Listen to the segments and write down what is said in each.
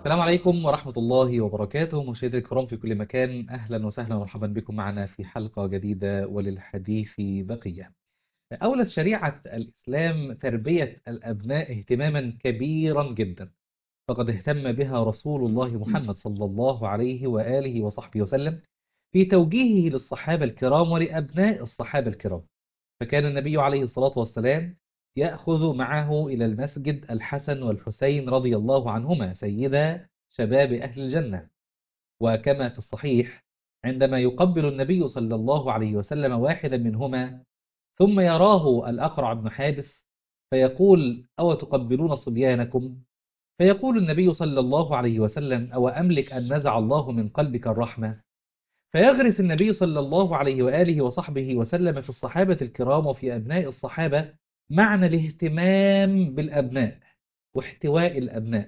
السلام عليكم ورحمة الله وبركاته مشاهدي الكرام في كل مكان أهلا وسهلا ومرحبا بكم معنا في حلقة جديدة وللحديث بقية أولت شريعة الإسلام تربية الأبناء اهتماما كبيرا جدا فقد اهتم بها رسول الله محمد صلى الله عليه وآله وصحبه وسلم في توجيهه للصحابة الكرام ولأبناء الصحابة الكرام فكان النبي عليه الصلاة والسلام يأخذ معه إلى المسجد الحسن والحسين رضي الله عنهما سيدا شباب أهل الجنة وكما في الصحيح عندما يقبل النبي صلى الله عليه وسلم واحدا منهما ثم يراه الأقرع بن حابس فيقول أو تقبلون صبيانكم فيقول النبي صلى الله عليه وسلم أو أملك أن نزع الله من قلبك الرحمة فيغرس النبي صلى الله عليه وآله وصحبه وسلم في الصحابة الكرام وفي أبناء الصحابة معنى الاهتمام بالأبناء واحتواء الأبناء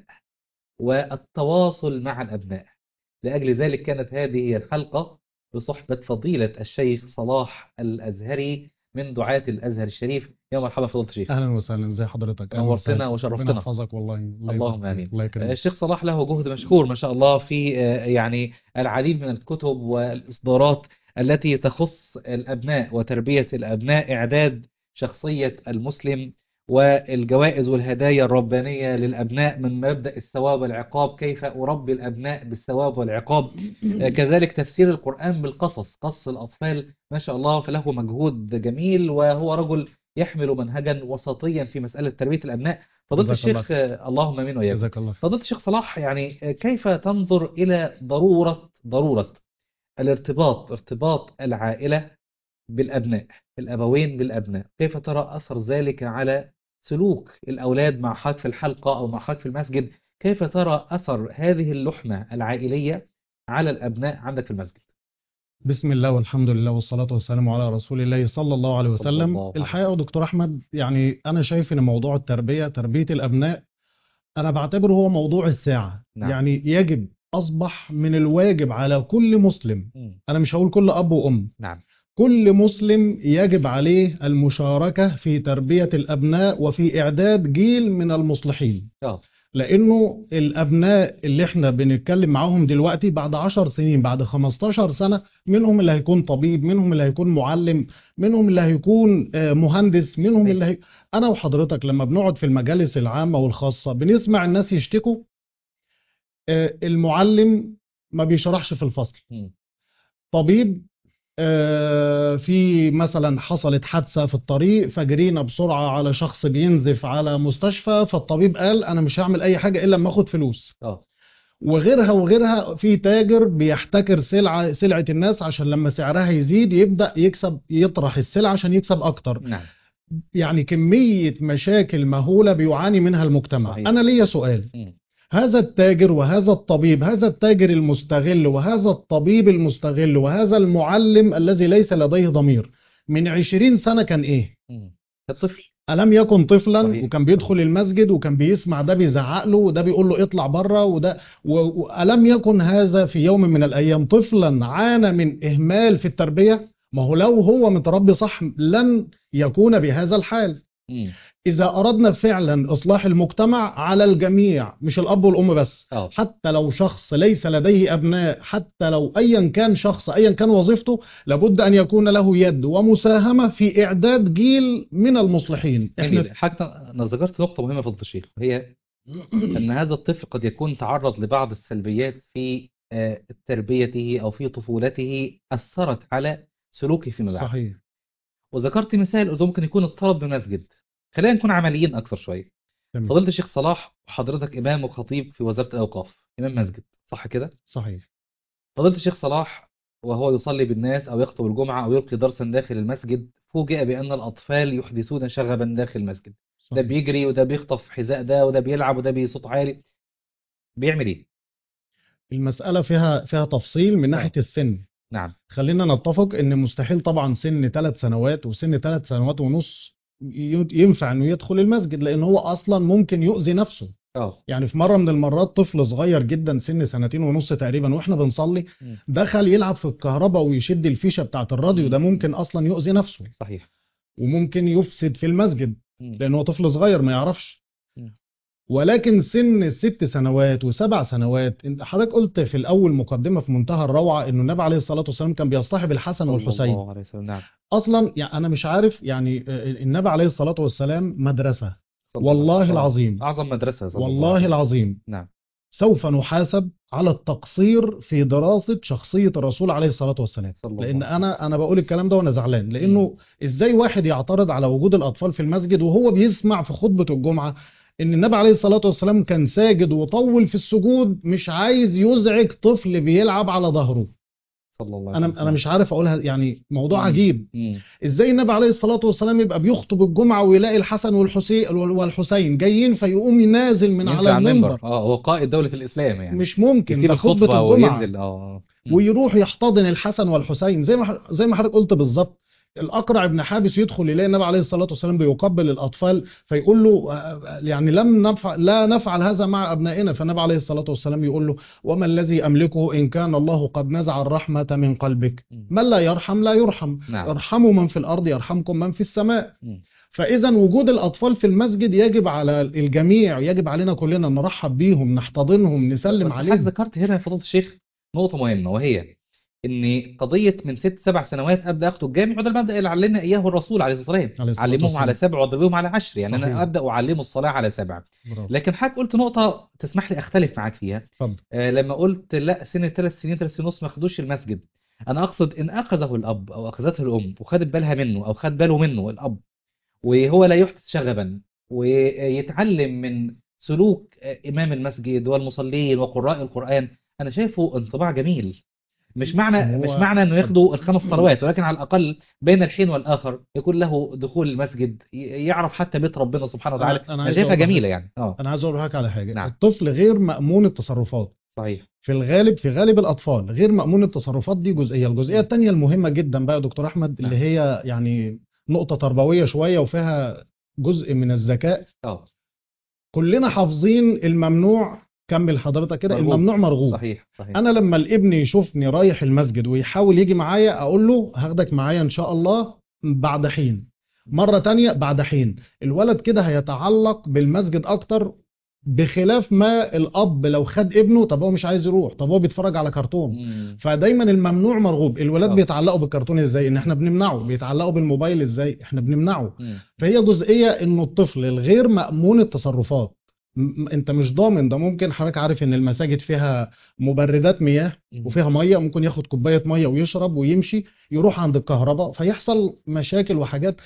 والتواصل مع الأبناء لأجل ذلك كانت هذه الحلقة بصحبة فضيلة الشيخ صلاح الأزهري من دعاة الأزهر الشريف يا مرحبا فضيلة الشيخ اهلا وسهلا ازي حضرتك أهلاً نورتنا وسهلاً. وشرفتنا. ربنا يحفظك والله الله اللهم يبارك آمين. فيك. الله يكرمك الشيخ صلاح له جهد مشكور ما شاء الله في آه، يعني العديد من الكتب والإصدارات التي تخص الأبناء وتربية الأبناء إعداد شخصية المسلم والجوائز والهدايا الربانية للأبناء من مبدأ الثواب والعقاب كيف أربي الأبناء بالثواب والعقاب آه، كذلك تفسير القرآن بالقصص قص الأطفال ما شاء الله فله مجهود جميل وهو رجل يحمل منهجا وسطيا في مسألة تربية الأبناء فضيلة جزاك الله الشيخ آه، اللهم امين وإياك جزاك الله خير فضيلة الشيخ صلاح يعني آه، كيف تنظر إلى ضرورة ضرورة الارتباط ارتباط العائلة بالأبناء الأبوين بالأبناء كيف ترى أثر ذلك على سلوك الأولاد مع حضرتك في الحلقة أو مع حضرتك في المسجد كيف ترى أثر هذه اللحمة العائلية على الأبناء عندك في المسجد بسم الله والحمد لله والصلاة والسلام على رسول الله صلى الله عليه صلى وسلم الله عليه الحقيقة يا دكتور أحمد يعني أنا شايف إن موضوع التربية تربية الأبناء أنا بعتبره هو موضوع الساعة نعم. يعني يجب أصبح من الواجب على كل مسلم مم. أنا مش هقول كل أب وأم نعم كل مسلم يجب عليه المشاركة في تربية الأبناء وفي إعداد جيل من المصلحين آه. لانه الابناء اللي احنا بنتكلم معاهم دلوقتي بعد 10 سنين بعد 15 سنة منهم اللي هيكون طبيب منهم اللي هيكون معلم منهم اللي هيكون آه، مهندس منهم صحيح. اللي هي... انا وحضرتك لما بنقعد في المجالس العامة والخاصة بنسمع الناس يشتكوا آه، المعلم ما بيشرحش في الفصل مم. طبيب آه، في مثلا حصلت حادثة في الطريق فجرينا بسرعة على شخص بينزف على مستشفى فالطبيب قال أنا مش هعمل أي حاجة إلا لما أخد فلوس آه وغيرها وغيرها في تاجر بيحتكر سلعة سلعة الناس عشان لما سعرها يزيد يبدأ يكسب يطرح السلعة عشان يكسب أكتر نعم يعني كمية مشاكل مهولة بيعاني منها المجتمع صحيح. أنا ليا سؤال مم. هذا التاجر وهذا الطبيب هذا التاجر المستغل وهذا الطبيب المستغل وهذا المعلم الذي ليس لديه ضمير من عشرين سنة كان إيه؟ مم. الطفل ألم يكن طفلا صحيح. وكان بيدخل المسجد وكان بيسمع ده بيزعق له وده بيقول له اطلع بره وده و- وألم يكن هذا في يوم من الأيام طفلا عانى من إهمال في التربية ما هو لو هو متربي صح لن يكون بهذا الحال مم. إذا أردنا فعلا إصلاح المجتمع على الجميع مش الأب والأم بس آه حتى لو شخص ليس لديه أبناء حتى لو أيا كان شخص أيا كان وظيفته لابد أن يكون له يد ومساهمة في إعداد جيل من المصلحين إحنا جميل حضرتك أنا ذكرت نقطة مهمة فضيلة الشيخ وهي أن هذا الطفل قد يكون تعرض لبعض السلبيات في آه، تربيته أو في طفولته أثرت على سلوكه فيما بعد صحيح وذكرت مثال قلت ممكن يكون الطلب من مسجد خلينا نكون عمليين أكثر شوية تمام. فضيلة الشيخ صلاح وحضرتك إمام وخطيب في وزارة الأوقاف إمام مسجد صح كده؟ صحيح فضيلة الشيخ صلاح وهو يصلي بالناس أو يخطب الجمعة أو يلقي درسا داخل المسجد فوجئ بأن الأطفال يحدثون شغبا داخل المسجد ده صحيح. بيجري وده بيخطف حذاء ده وده بيلعب وده بصوت عالي بيعمل ايه المسألة فيها فيها تفصيل من ناحية السن نعم خلينا نتفق ان مستحيل طبعا سن ثلاث سنوات وسن ثلاث سنوات ونص ي- ينفع انه يدخل المسجد لان هو اصلا ممكن يؤذي نفسه اه يعني في مرة من المرات طفل صغير جدا سن سنتين ونص تقريبا واحنا بنصلي مم. دخل يلعب في الكهرباء ويشد الفيشة بتاعت الراديو ده ممكن اصلا يؤذي نفسه صحيح وممكن يفسد في المسجد مم. لان هو طفل صغير ما يعرفش مم. ولكن سن ست سنوات وسبع سنوات انت حضرتك قلت في الاول مقدمه في منتهى الروعه انه النبي عليه الصلاه والسلام كان بيصطحب الحسن صلى والحسين الله عليه وسلم نعم اصلا يعني انا مش عارف يعني آه، النبي عليه الصلاه والسلام مدرسه صلى الله والله عليه وسلم. العظيم أعظم مدرسة صلى الله عليه والله وسلم. العظيم نعم سوف نحاسب على التقصير في دراسه شخصيه الرسول عليه الصلاه والسلام صلى الله لان عليه انا انا بقول الكلام ده وانا زعلان لانه ازاي واحد يعترض على وجود الاطفال في المسجد وهو بيسمع في خطبه الجمعه ان النبي عليه الصلاه والسلام كان ساجد وطول في السجود مش عايز يزعج طفل بيلعب على ظهره صلى الله عليه انا وسلم. انا مش عارف اقولها يعني موضوع مم. عجيب مم. ازاي النبي عليه الصلاه والسلام يبقى بيخطب الجمعه ويلاقي الحسن والحسين والحسين جايين فيقوم نازل من ينزل على المنبر اه هو قائد دولة الإسلام يعني مش ممكن يسيب ده الخطبة خطبه الجمعه وينزل اه مم. ويروح يحتضن الحسن والحسين زي ما زي ما حضرتك قلت بالظبط الاقرع ابن حابس يدخل يلاقي النبي عليه الصلاه والسلام بيقبل الاطفال فيقول له آه، يعني لم نفعل لا نفعل هذا مع ابنائنا فالنبي عليه الصلاه والسلام يقول له وما الذي املكه ان كان الله قد نزع الرحمه من قلبك مم. من لا يرحم لا يرحم نعم ارحموا من في الارض يرحمكم من في السماء مم. فاذا وجود الاطفال في المسجد يجب على الجميع يجب علينا كلنا نرحب بيهم نحتضنهم نسلم بس حضرتك عليهم ذكرت هنا يا فضيلة الشيخ نقطة مهمة وهي ان قضية من ست سبع سنوات ابدا اخده الجامع وده المبدا اللي علمنا اياه الرسول عليه الصلاة والسلام عليه الصلاة علموهم على والسلام. سبع واضربوهم على عشر يعني صحيح. انا ابدا اعلمه الصلاة على سبع برافو. لكن حضرتك قلت نقطة تسمح لي اختلف معاك فيها اتفضل آه لما قلت لا سن ثلاث سنين ثلاث سنين ونص ما خدوش المسجد انا اقصد ان اخذه الاب او اخذته الام وخدت بالها منه او خد باله منه الاب وهو لا يحدث شغبا ويتعلم من سلوك آه، امام المسجد والمصلين وقراء القرآن انا شايفه انطباع جميل مش معنى هو- مش معنى انه ياخدوا الخمس صلوات ولكن على الاقل بين الحين والاخر يكون له دخول المسجد ي- يعرف حتى بيت ربنا سبحانه وتعالى أنا- أنا انا عايز شايفها أقول لك جميله يعني اه انا عايز اقول لحضرتك على حاجه نعم. الطفل غير مأمون التصرفات صحيح في الغالب في غالب الاطفال غير مأمون التصرفات دي جزئيه الجزئيه الثانيه المهمه جدا بقى يا دكتور احمد اللي نعم. هي يعني نقطه تربويه شويه وفيها جزء من الذكاء اه كلنا حافظين الممنوع كمل حضرتك كده مرغوب. الممنوع مرغوب صحيح صحيح انا لما الابن يشوفني رايح المسجد ويحاول يجي معايا اقول له هاخدك معايا ان شاء الله بعد حين مرة تانية بعد حين الولد كده هيتعلق بالمسجد اكتر بخلاف ما الاب لو خد ابنه طب هو مش عايز يروح طب هو بيتفرج على كرتون مم. فدايما الممنوع مرغوب الولاد آه. بيتعلقوا بالكرتون ازاي ان احنا بنمنعه بيتعلقوا بالموبايل ازاي احنا بنمنعه مم. فهي جزئية انه الطفل الغير مأمون التصرفات م- انت مش ضامن ده ممكن حضرتك عارف ان المساجد فيها مبردات مياه مم. وفيها ميه ممكن ياخد كوبايه ميه ويشرب ويمشي يروح عند الكهرباء فيحصل مشاكل وحاجات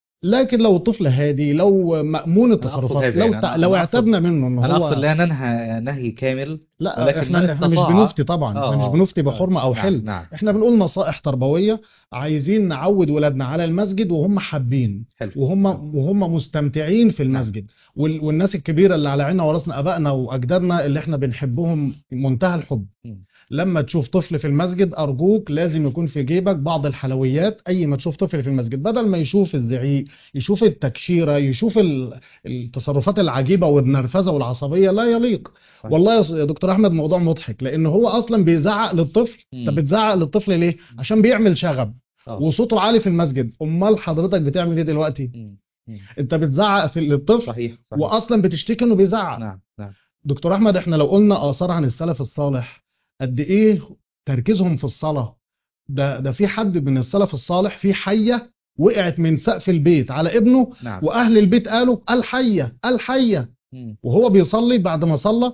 لكن لو الطفل هادي لو مأمون أقصد التصرفات هذا لو يعني تع... أنا- لو أنا أقصد- اعتدنا منه ان انا هو اقصد لا ننهى نهي كامل لا ولكن من احنا احنا مش استطاع- بنفتي طبعا آه، احنا آه. مش بنفتي بحرمه او نعم، حل نعم احنا بنقول نصائح تربويه عايزين نعود ولادنا على المسجد وهم حابين حلو وهم وهم مستمتعين في المسجد وال- والناس الكبيره اللي على عيننا وراسنا ابائنا واجدادنا اللي احنا بنحبهم منتهى الحب مم. لما تشوف طفل في المسجد ارجوك لازم يكون في جيبك بعض الحلويات اي ما تشوف طفل في المسجد بدل ما يشوف الزعيق يشوف التكشيره يشوف ال- التصرفات العجيبه والنرفزه والعصبيه لا يليق صحيح. والله يا س- يا دكتور احمد موضوع مضحك لان هو اصلا بيزعق للطفل مم. انت بتزعق للطفل ليه عشان بيعمل شغب آه. وصوته عالي في المسجد امال حضرتك بتعمل ايه دلوقتي مم. مم. انت بتزعق في للطفل صحيح صحيح واصلا بتشتكي انه بيزعق نعم نعم دكتور احمد احنا لو قلنا اثار عن السلف الصالح قد ايه تركيزهم في الصلاه ده ده في حد من السلف الصالح في حيه وقعت من سقف البيت على ابنه نعم واهل البيت قالوا الحيه الحيه مم. وهو بيصلي بعد ما صلى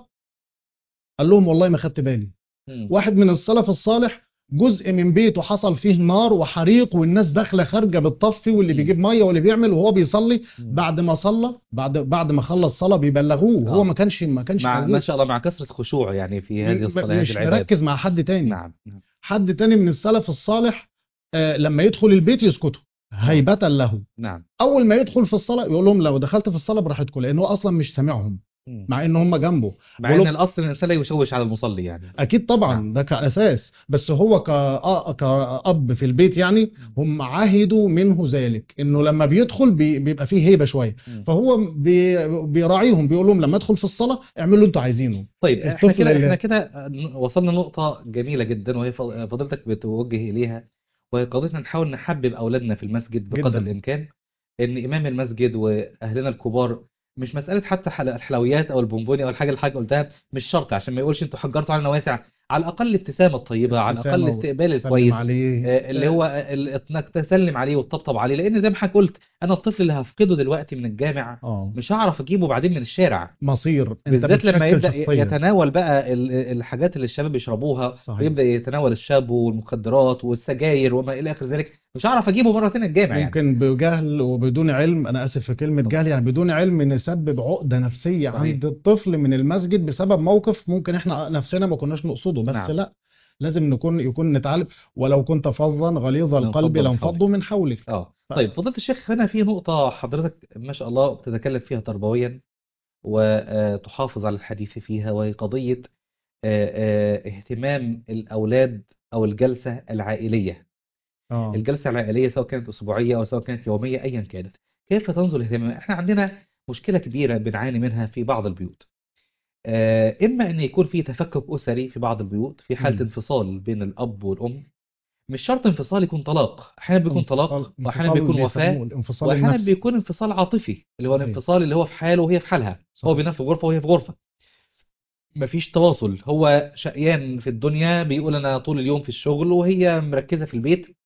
قال لهم والله ما خدت بالي مم. واحد من السلف الصالح جزء من بيته حصل فيه نار وحريق والناس داخله خارجه بتطفي واللي مم. بيجيب ميه واللي بيعمل وهو بيصلي مم. بعد ما صلى بعد بعد ما خلص صلاه بيبلغوه آه. هو ما كانش ما كانش مع ما موجود شاء الله مع كثرة خشوع يعني في هذه م- الصلاة هذه مش العبادة مركز مع حد تاني نعم نعم حد تاني من السلف الصالح آه لما يدخل البيت يسكتوا هيبة له نعم اول ما يدخل في الصلاه يقول لهم لو دخلت في الصلاه براحتكم لان هو اصلا مش سامعهم مم. مع ان هم جنبه مع ولو- ان الاصل ان الانسان لا يشوش على المصلي يعني اكيد طبعا نعم. ده كاساس بس هو ك... آه كاب في البيت يعني هم عهدوا منه ذلك انه لما بيدخل بي... بيبقى فيه هيبه شويه مم. فهو بي... بيراعيهم بيقول لهم لما ادخل في الصلاه اعملوا اللي انتوا عايزينه طيب احنا الطفل كده اللي- احنا كده وصلنا لنقطة جميلة جدا وهي فض- فضيلتك بتوجه إليها وهي قضيتنا نحاول نحبب أولادنا في المسجد بقدر جداً. الإمكان إن إمام المسجد وأهلنا الكبار مش مسألة حتى حل- الحلويات أو البونبوني أو الحاجة اللي حضرتك قلتها مش شرط عشان ما يقولش أنتوا حجرتوا علينا واسع على الأقل الابتسامة الطيبة على الأقل ابتسامة الاستقبال سلم الكويس عليه آه، اللي هو ال- انك تسلم عليه وتطبطب عليه لان زي ما حضرتك قلت انا الطفل اللي هفقده دلوقتي من الجامع اه مش هعرف اجيبه بعدين من الشارع مصير انت بالذات لما بتشكل يبدا شخصية يتناول بقى ال- الحاجات اللي الشباب بيشربوها صحيح ويبدا يتناول الشاب والمخدرات والسجاير وما الى اخر ذلك مش هعرف اجيبه مره تانية الجامع يعني ممكن بجهل وبدون علم انا اسف في كلمة جهل يعني بدون علم نسبب عقدة نفسية صحيح. عند الطفل من المسجد بسبب موقف ممكن احنا نفسنا ما كناش نقصده بس نعم. لا لازم نكون يكون نتعلم ولو كنت فظا غليظ القلب لانفضوا من لانفضوا من حولك اه ف- طيب فضيلة الشيخ هنا في نقطة حضرتك ما شاء الله بتتكلم فيها تربويا وتحافظ على الحديث فيها وهي قضية آه، آه، اهتمام الأولاد أو الجلسة العائلية اه الجلسة العائلية سواء كانت أسبوعية أو سواء كانت يومية أيا كانت كيف تنظر الاهتمام احنا عندنا مشكلة كبيرة بنعاني منها في بعض البيوت آه، إما أن يكون في تفكك أسري في بعض البيوت في حالة مم. انفصال بين الأب والأم مش شرط انفصال يكون طلاق أحيانا بيكون طلاق انفصال وأحيانا انفصال بيكون وفاة بيسموه الانفصال واحيانا النفسي بيكون انفصال عاطفي اللي هو صحيح. الانفصال اللي هو في حاله وهي في حالها هو صحيح. بينام في غرفه وهي في غرفه مفيش تواصل هو شقيان في الدنيا بيقول انا طول اليوم في الشغل وهي مركزه في البيت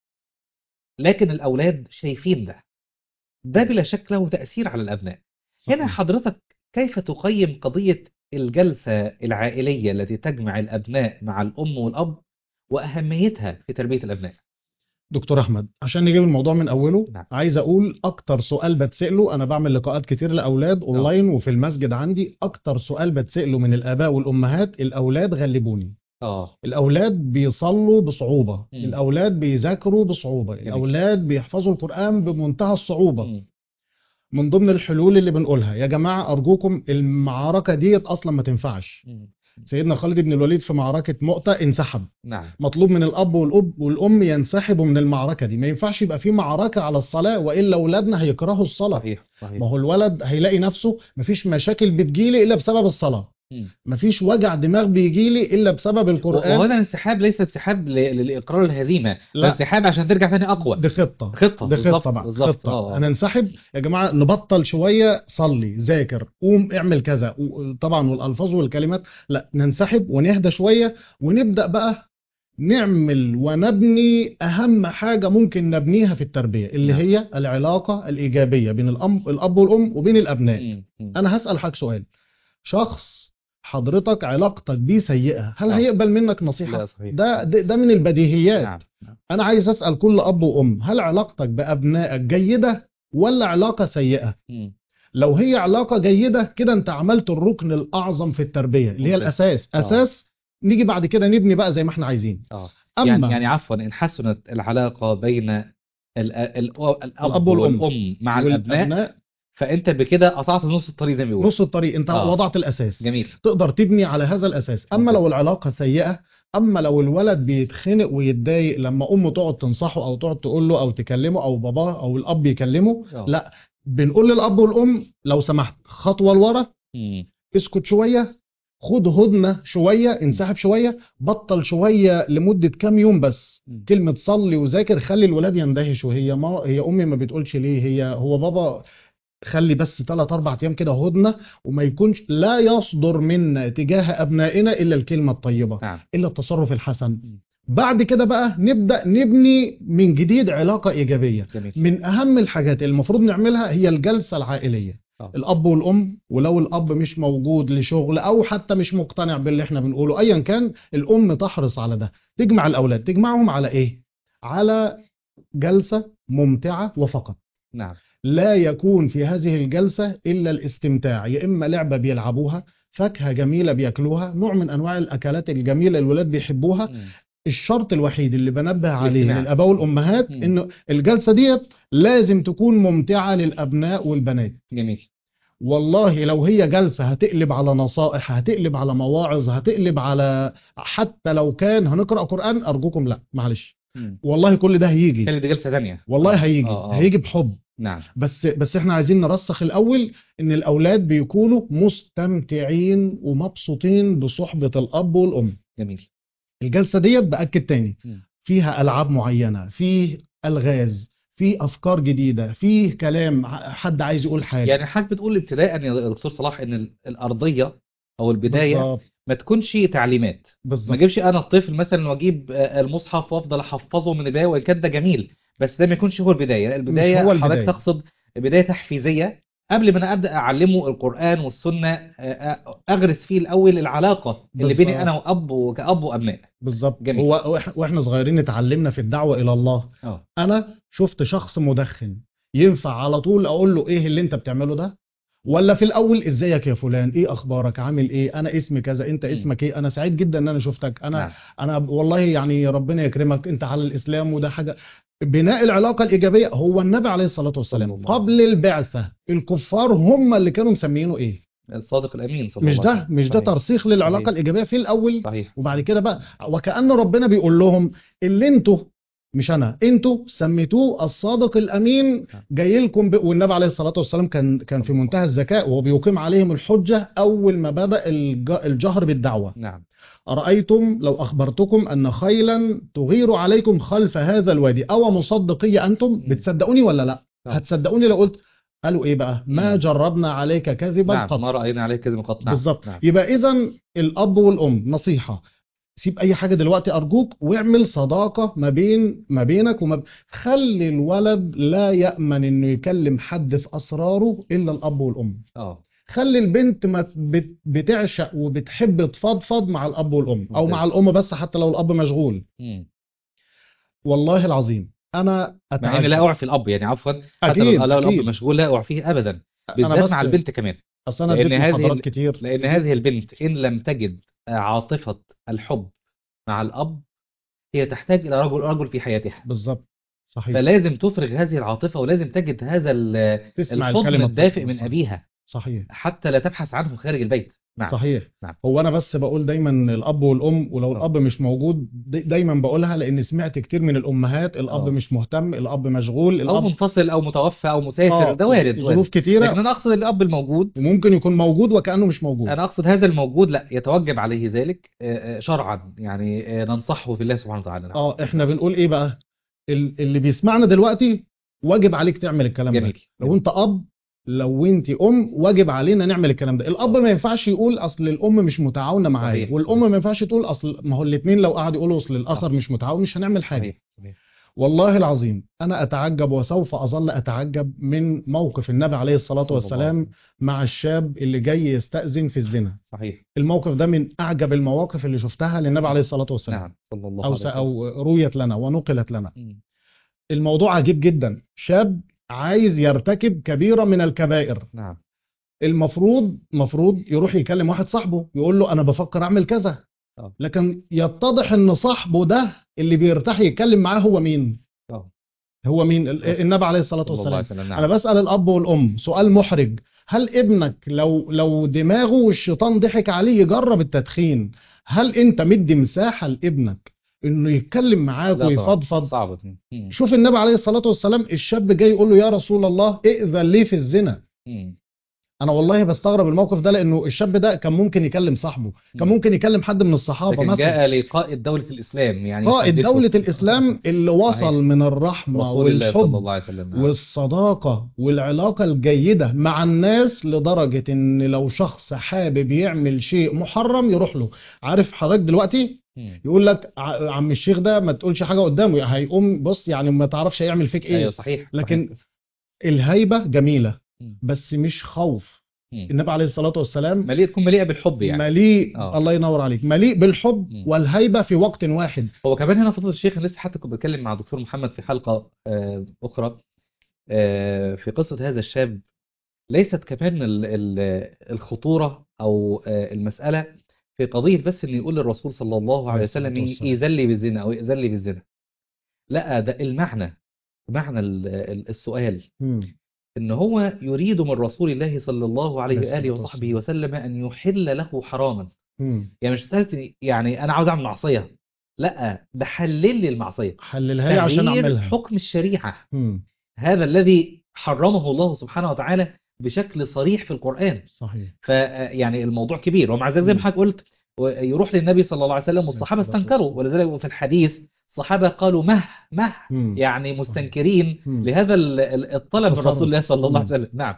لكن الاولاد شايفين ده ده بلا شك له تاثير على الابناء هنا صحيح. حضرتك كيف تقيم قضيه الجلسه العائليه التي تجمع الابناء مع الام والاب واهميتها في تربيه الابناء دكتور احمد عشان نجيب الموضوع من اوله نعم. عايز اقول اكتر سؤال بتساله انا بعمل لقاءات كتير لاولاد اونلاين وفي المسجد عندي اكتر سؤال بتساله من الاباء والامهات الاولاد غلبوني اه الاولاد بيصلوا بصعوبة مم. الاولاد بيذاكروا بصعوبة الاولاد بيحفظوا القرآن بمنتهى الصعوبة مم. من ضمن الحلول اللي بنقولها يا جماعة ارجوكم المعركة ديت اصلا ما تنفعش مم. سيدنا خالد بن الوليد في معركة مؤتة انسحب نعم مطلوب من الاب والاب والام ينسحبوا من المعركه دي ما ينفعش يبقى في معركه على الصلاه والا اولادنا هيكرهوا الصلاه صحيح صحيح ما هو الولد هيلاقي نفسه مفيش مشاكل بتجيلي الا بسبب الصلاه مم. مفيش وجع دماغ بيجيلي الا بسبب القران وهنا الانسحاب ليس انسحاب ل- لاقرار الهزيمه لا. ده انسحاب عشان ترجع ثاني اقوى دي خطه خطه دي بالظبط خطه بقى بالظبط خطه اه آه. هننسحب يا جماعه نبطل شويه صلي ذاكر قوم اعمل كذا و- طبعا والالفاظ والكلمات لا ننسحب ونهدى شويه ونبدا بقى نعمل ونبني اهم حاجه ممكن نبنيها في التربيه اللي نعم. هي العلاقه الايجابيه بين الاب الاب والام وبين الابناء مم. مم. انا هسال حضرتك سؤال شخص حضرتك علاقتك بيه سيئه هل آه. هيقبل منك نصيحه لا صحيح ده ده ده من البديهيات نعم نعم. انا عايز اسال كل اب وام هل علاقتك بابنائك جيده ولا علاقه سيئه مم. لو هي علاقه جيده كده انت عملت الركن الاعظم في التربيه اللي هي ممتاز. الاساس آه. اساس نيجي بعد كده نبني بقى زي ما احنا عايزين اه اما يعني يعني عفوا ان حسنت العلاقه بين ال- ال- الاب الأب والأم. والام مع الابناء والابناء فانت بكده قطعت نص الطريق زي ما بيقولوا نص الطريق انت آه. وضعت الاساس جميل تقدر تبني على هذا الاساس اما ممتاز. لو العلاقه سيئه اما لو الولد بيتخنق ويتضايق لما امه تقعد تنصحه او تقعد تقول له او تكلمه او باباه او الاب يكلمه آه. لا بنقول للاب والام لو سمحت خطوه لورا مم. اسكت شويه خد هدنه شويه انسحب شويه بطل شويه لمده كام يوم بس مم. كلمه صلي وذاكر خلي الولاد يندهشوا هي ما هي امي ما بتقولش ليه هي هو بابا خلي بس 3 4 ايام كده هدنه وما يكونش لا يصدر منا تجاه ابنائنا الا الكلمه الطيبه نعم الا التصرف الحسن مم. بعد كده بقى نبدا نبني من جديد علاقه ايجابيه جميل من اهم الحاجات اللي المفروض نعملها هي الجلسه العائليه آه. الاب والام ولو الاب مش موجود لشغل او حتى مش مقتنع باللي احنا بنقوله ايا كان الام تحرص على ده تجمع الاولاد تجمعهم على ايه على جلسه ممتعه وفقط نعم لا يكون في هذه الجلسه الا الاستمتاع يا اما لعبه بيلعبوها فاكهه جميله بياكلوها نوع من انواع الاكلات الجميله الولاد بيحبوها مم. الشرط الوحيد اللي بنبه عليه الاجتماع. للاباء والامهات مم. انه الجلسه ديت لازم تكون ممتعه للابناء والبنات جميل والله لو هي جلسه هتقلب على نصائح هتقلب على مواعظ هتقلب على حتى لو كان هنقرا قران ارجوكم لا معلش مم. والله كل ده هيجي كانت دي جلسه ثانيه والله هيجي آه، آه. هيجي بحب نعم بس بس احنا عايزين نرسخ الاول ان الاولاد بيكونوا مستمتعين ومبسوطين بصحبه الاب والام جميل الجلسه ديت باكد تاني مم. فيها العاب معينه فيه الغاز في افكار جديده في كلام ع- حد عايز يقول حاجه يعني حضرتك بتقول ابتداء يا دكتور صلاح ان ال- الارضيه او البدايه بالظبط ما تكونش تعليمات ما بالظبط اجيبش انا الطفل مثلا واجيب آه، المصحف وافضل احفظه من البدايه وان كان ده جميل بس ده ما يكونش هو البدايه لا البدايه هو حضرتك البداية. تقصد بدايه تحفيزيه قبل ما انا ابدا اعلمه القران والسنه آه، آه، اغرس فيه الاول العلاقه اللي بيني بالظبط. انا واب وكاب وابناء بالظبط جميل. هو وإح- واحنا صغيرين اتعلمنا في الدعوه الى الله اه انا شفت شخص مدخن ينفع على طول اقول له ايه اللي انت بتعمله ده ولا في الاول ازيك يا فلان ايه اخبارك عامل ايه انا اسمي كذا انت مم. اسمك ايه انا سعيد جدا ان انا شفتك انا نعم انا والله يعني ربنا يكرمك انت على الاسلام وده حاجه بناء العلاقه الايجابيه هو النبي عليه الصلاه والسلام صلى الله عليه قبل البعثه الكفار هم اللي كانوا مسمينه ايه الصادق الامين صلى مش الله عليه ده وسلم. مش ده صحيح. ترسيخ للعلاقه صحيح. الايجابيه في الاول صحيح وبعد كده بقى وكأن ربنا بيقول لهم اللي انتوا مش انا انتوا سميتوه الصادق الامين جاي لكم ب... والنبي عليه الصلاه والسلام كان كان في منتهى الذكاء وهو بيقيم عليهم الحجه اول ما بدا الج... الجهر بالدعوه نعم ارايتم لو اخبرتكم ان خيلا تغير عليكم خلف هذا الوادي او مصدقي انتم بتصدقوني ولا لا نعم. هتصدقوني لو قلت قالوا ايه بقى ما مم. جربنا عليك كذبا نعم قط ما راينا عليك كذب قط نعم بالظبط نعم. يبقى اذا الاب والام نصيحه سيب اي حاجه دلوقتي ارجوك واعمل صداقه ما بين ما بينك وما ب... خلي الولد لا يامن انه يكلم حد في اسراره الا الاب والام اه خلي البنت ما بت... بتعشق وبتحب تفضفض مع الاب والام او ممتاز. مع الام بس حتى لو الاب مشغول مم. والله العظيم انا مع اني اتعجب لا اوعى في الاب يعني عفوا حتى اكيد لو لو الاب اكيد مشغول لا اوعى فيه ابدا انا بالذات بس مع البنت كمان اصل انا لأن اديت هذه محاضرات ال- كتير لان هذه البنت ان لم تجد عاطفه الحب مع الاب هي تحتاج الى رجل رجل في حياتها بالظبط صحيح فلازم تفرغ هذه العاطفه ولازم تجد هذا ال- تسمع الحضن الكلمه الدافئ الطيبة. من صحيح. ابيها صحيح حتى لا تبحث عنه خارج البيت نعم صحيح نعم. هو انا بس بقول دايما الاب والام ولو آه. الاب مش موجود دي- دايما بقولها لان سمعت كتير من الامهات الاب آه. مش مهتم الاب مشغول او الاب منفصل او متوفى او مسافر آه، ده وارد ظروف وارد كتيره لكن انا اقصد الاب الموجود وممكن يكون موجود وكانه مش موجود انا اقصد هذا الموجود لا يتوجب عليه ذلك آه، آه، شرعا يعني آه، ننصحه في الله سبحانه وتعالى نعم. اه احنا بنقول ايه بقى ال- اللي بيسمعنا دلوقتي واجب عليك تعمل الكلام ده جميل لو انت اب لو انت ام واجب علينا نعمل الكلام ده الاب ما ينفعش يقول اصل الام مش متعاونه معايا صحيح، والام صحيح. ما ينفعش تقول اصل ما هو الاثنين لو قعدوا يقولوا اصل الاخر صح. مش متعاون مش هنعمل حاجه صحيح صحيح والله العظيم أنا أتعجب وسوف أظل أتعجب من موقف النبي عليه الصلاة صلى الله عليه والسلام وسلم. مع الشاب اللي جاي يستأذن في الزنا صحيح الموقف ده من أعجب المواقف اللي شفتها للنبي عليه الصلاة والسلام نعم صلى الله أو عليه س- وسلم أو رويت لنا ونقلت لنا مم. الموضوع عجيب جدا شاب عايز يرتكب كبيرة من الكبائر نعم المفروض مفروض يروح يكلم واحد صاحبه يقول له أنا بفكر أعمل كذا آه. لكن يتضح إن صاحبه ده اللي بيرتاح يتكلم معاه هو مين آه. هو مين ال- رسول- النبي عليه الصلاة صلى الله عليه والسلام وسلم انا نعم بسأل الاب والام سؤال محرج هل ابنك لو لو دماغه والشيطان ضحك عليه يجرب التدخين هل انت مدي مساحة لابنك انه يتكلم معاك لا طبعا. ويفضفض صعبة مم. شوف النبي عليه الصلاة والسلام الشاب جاي يقول له يا رسول الله ائذن لي في الزنا مم. انا والله بستغرب الموقف ده لانه الشاب ده كان ممكن يكلم صاحبه كان مم. ممكن يكلم حد من الصحابة لكن مثلا جاء لقائد دولة الإسلام يعني قائد يحدثه. دولة الاسلام اللي صحيح. وصل من الرحمة رسول الله صلى والحب الله عليه وسلم نعم. والصداقة والعلاقة الجيدة مع الناس لدرجة ان لو شخص حابب يعمل شيء محرم يروح له عارف حضرتك دلوقتي مم. يقول لك ع- عم الشيخ ده ما تقولش حاجة قدامه هيقوم بص يعني ما تعرفش هيعمل فيك ايه ايوه صحيح لكن صحيح. الهيبة جميلة مم. بس مش خوف مم. النبي عليه الصلاة والسلام مليء تكون مليئة بالحب يعني مليء آه. الله ينور عليك مليء بالحب مم. والهيبة في وقت واحد هو كمان هنا فضل الشيخ أنا لسه حتى كنت بتكلم مع دكتور محمد في حلقة آه، أخرى آه، في قصة هذا الشاب ليست كمان ال- ال- الخطورة أو آه، المسألة في قضية بس إن يقول للرسول صلى الله عليه عليه الصلاة وسلم والسلام. إيذن لي بالزنا أو إئذن لي بالزنا لا ده المعنى معنى ال- ال- السؤال مم. إن هو يريد من رسول الله صلى الله عليه عليه وآله الصلاة وصحبه وسلم أن يحل له حراما مم. يعني مش مسألة يعني أنا عاوز أعمل معصية لا ده حلل لي المعصية حللها لي عشان تغيير اعملها حكم الشريعة مم. هذا الذي حرمه الله سبحانه وتعالى بشكل صريح في القرآن صحيح فيعني الموضوع كبير ومع ذلك زي ما مم. حضرتك قلت يروح للنبي صلى الله عليه وسلم والصحابة الصلاة استنكروا والسلام. ولذلك في الحديث الصحابة قالوا مه مه مم. يعني مستنكرين مم. لهذا ال- ال- الطلب من تصرف. رسول الله صلى الله عليه مم. وسلم نعم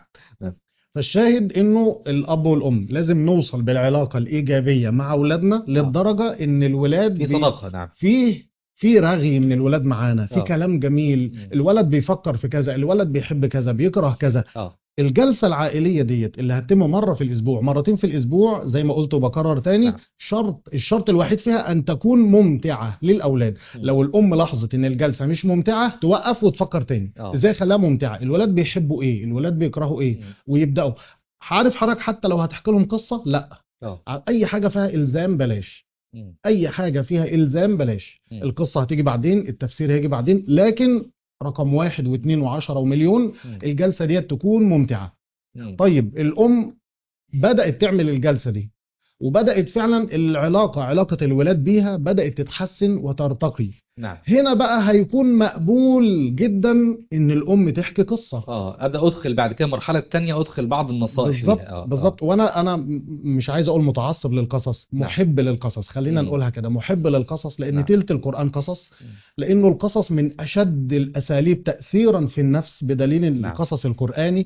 فالشاهد انه الاب والام لازم نوصل بالعلاقه الايجابيه مع اولادنا للدرجه ان الولاد في بي- صداقة نعم فيه في رغي من الولاد معانا في آه. كلام جميل مم. الولد بيفكر في كذا الولد بيحب كذا بيكره كذا اه الجلسه العائليه ديت اللي هتتم مره في الاسبوع مرتين في الاسبوع زي ما قلت وبكرر تاني نعم. شرط الشرط الوحيد فيها ان تكون ممتعه للاولاد مم. لو الام لاحظت ان الجلسه مش ممتعه توقف وتفكر تاني آه. ازاي خلاها ممتعه الولاد بيحبوا ايه الولاد بيكرهوا ايه مم. ويبداوا عارف حضرتك حتى لو هتحكي لهم قصه لا اه اي حاجه فيها الزام بلاش مم. اي حاجه فيها الزام بلاش مم. القصه هتيجي بعدين التفسير هيجي بعدين لكن رقم واحد واثنين وعشرة ومليون مم. الجلسه ديت تكون ممتعه مم. طيب الام بدات تعمل الجلسه دي وبدات فعلا العلاقه علاقه الولاد بيها بدات تتحسن وترتقي نعم هنا بقى هيكون مقبول جدا ان الام تحكي قصه اه ابدا ادخل بعد كده المرحله الثانيه ادخل بعض النصائح بالظبط ليها. آه، بالظبط وانا انا م- مش عايز اقول متعصب للقصص نعم. محب للقصص خلينا مم. نقولها كده محب للقصص لان نعم. تلت القران قصص مم. لانه القصص من اشد الاساليب تاثيرا في النفس بدليل نعم. القصص القراني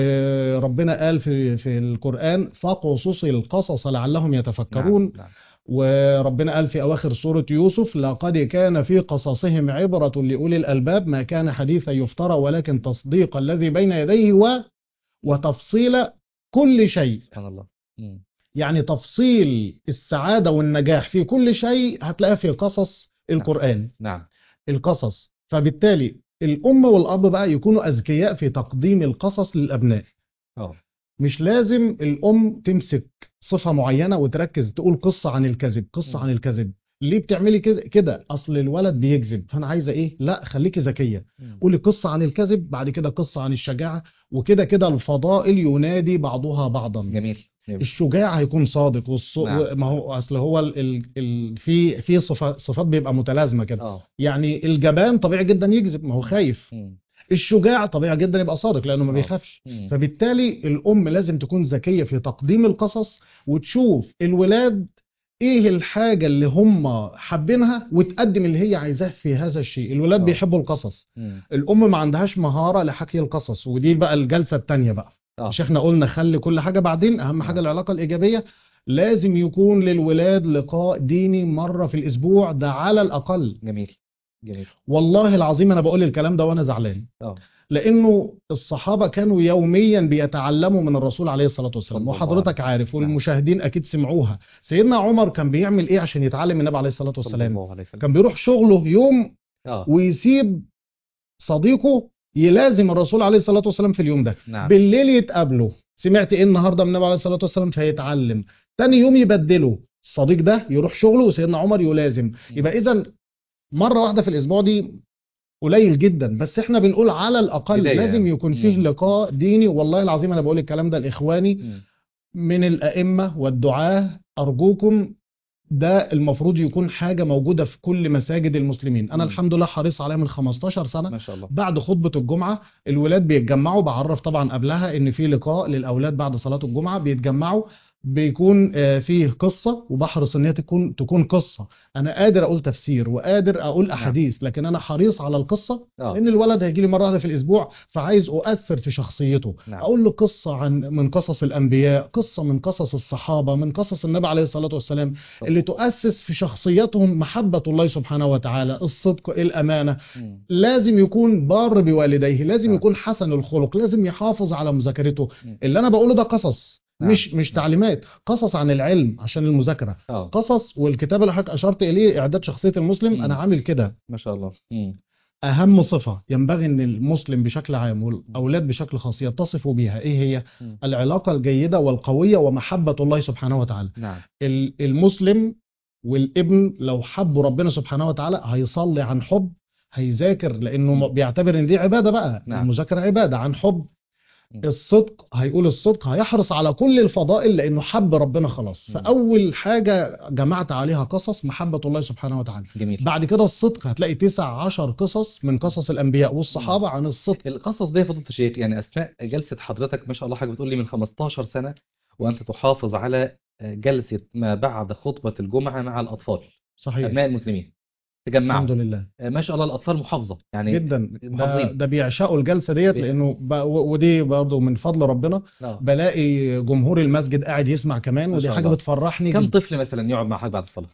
وربنا قال في في القران فقصص القصص لعلهم يتفكرون نعم. نعم. وربنا قال في أواخر سورة يوسف لقد كان في قصصهم عبرة لأولي الألباب ما كان حديثا يفترى ولكن تصديق الذي بين يديه و وتفصيل كل شيء سبحان الله مم. يعني تفصيل السعادة والنجاح في كل شيء هتلاقيها في قصص القرآن نعم القصص فبالتالي الأم والأب بقى يكونوا أذكياء في تقديم القصص للأبناء اه مش لازم الأم تمسك صفة معينة وتركز تقول قصة عن الكذب قصة مم. عن الكذب ليه بتعملي كده كده أصل الولد بيكذب فأنا عايزة إيه لا خليكي ذكية مم. قولي قصة عن الكذب بعد كده قصة عن الشجاعة وكده كده الفضائل ينادي بعضها بعضا جميل جميل. الشجاع هيكون صادق والص... نعم. ما هو اصل هو ال... ال... ال... في في صفات صفات بيبقى متلازمه كده اه يعني الجبان طبيعي جدا يكذب ما هو خايف مم. الشجاع طبيعي جدا يبقى صادق لانه ما آه. بيخافش مم. فبالتالي الام لازم تكون ذكيه في تقديم القصص وتشوف الولاد ايه الحاجه اللي هم حابينها وتقدم اللي هي عايزاه في هذا الشيء الولاد آه. بيحبوا القصص مم. الام ما عندهاش مهاره لحكي القصص ودي بقى الجلسه الثانيه بقى اه مش احنا قلنا خلي كل حاجه بعدين اهم حاجه نعم. العلاقه الايجابيه لازم يكون للولاد لقاء ديني مره في الاسبوع ده على الاقل جميل جميل والله العظيم انا بقول الكلام ده وانا زعلان اه لانه الصحابه كانوا يوميا بيتعلموا من الرسول عليه الصلاه والسلام صلى الله وحضرتك عارف والمشاهدين اكيد سمعوها سيدنا عمر كان بيعمل ايه عشان يتعلم من النبي عليه الصلاه صلى والسلام الله عليه وسلم كان بيروح شغله يوم اه ويسيب صديقه يلازم الرسول عليه الصلاه والسلام في اليوم ده نعم بالليل يتقابلوا سمعت ايه النهارده من النبي عليه الصلاه والسلام فيتعلم تاني يوم يبدله الصديق ده يروح شغله وسيدنا عمر يلازم يبقى اذا مره واحده في الاسبوع دي قليل جدا بس احنا بنقول على الاقل بداية لازم يعني. يكون فيه مم. لقاء ديني والله العظيم انا بقول الكلام ده لاخواني مم. من الائمه والدعاه ارجوكم ده المفروض يكون حاجه موجوده في كل مساجد المسلمين انا مم. الحمد لله حريص عليها من 15 سنه ما شاء الله بعد خطبة الجمعة الولاد بيتجمعوا بعرف طبعا قبلها ان في لقاء للاولاد بعد صلاة الجمعة بيتجمعوا بيكون آه، فيه قصة وبحرص ان هي تكون تكون قصة انا قادر اقول تفسير وقادر اقول احاديث لكن انا حريص على القصة اه لان الولد هيجي لي مرة واحدة في الاسبوع فعايز اؤثر في شخصيته نعم. اقول له قصة عن من قصص الانبياء قصة من قصص الصحابة من قصص النبي عليه الصلاة والسلام طب. اللي تؤسس في شخصيتهم محبة الله سبحانه وتعالى الصدق الامانة مم. لازم يكون بار بوالديه لازم نعم. يكون حسن الخلق لازم يحافظ على مذاكرته مم. اللي انا بقوله ده قصص نعم. مش مش نعم. تعليمات قصص عن العلم عشان المذاكره اه قصص والكتاب اللي حضرتك اشرت اليه اعداد شخصيه المسلم مم. انا عامل كده ما شاء الله مم. اهم صفه ينبغي ان المسلم بشكل عام والاولاد بشكل خاص يتصفوا بيها ايه هي مم. العلاقه الجيده والقويه ومحبه الله سبحانه وتعالى نعم ال- المسلم والابن لو حبوا ربنا سبحانه وتعالى هيصلي عن حب هيذاكر لانه مم. م- بيعتبر ان دي عباده بقى نعم. المذاكره عباده عن حب مم. الصدق هيقول الصدق هيحرص على كل الفضائل لانه حب ربنا خلاص مم. فاول حاجه جمعت عليها قصص محبه الله سبحانه وتعالى جميل بعد كده الصدق هتلاقي تسع عشر قصص من قصص الانبياء والصحابه عن الصدق القصص دي يا فضيلة الشيخ يعني أثناء جلسة حضرتك ما شاء الله حضرتك بتقول لي من 15 سنة وأنت تحافظ على جلسة ما بعد خطبة الجمعة مع الأطفال صحيح أبناء المسلمين تجمعوا الحمد لله آه، ما شاء الله الاطفال محافظه يعني جدا ده, محافظين. ده بيعشقوا الجلسه ديت بي- لانه ب... و- ودي برضه من فضل ربنا آه. بلاقي جمهور المسجد قاعد يسمع كمان ما ودي شاء حاجه الله. بتفرحني كم جدا طفل مثلا يقعد مع حضرتك بعد الصلاه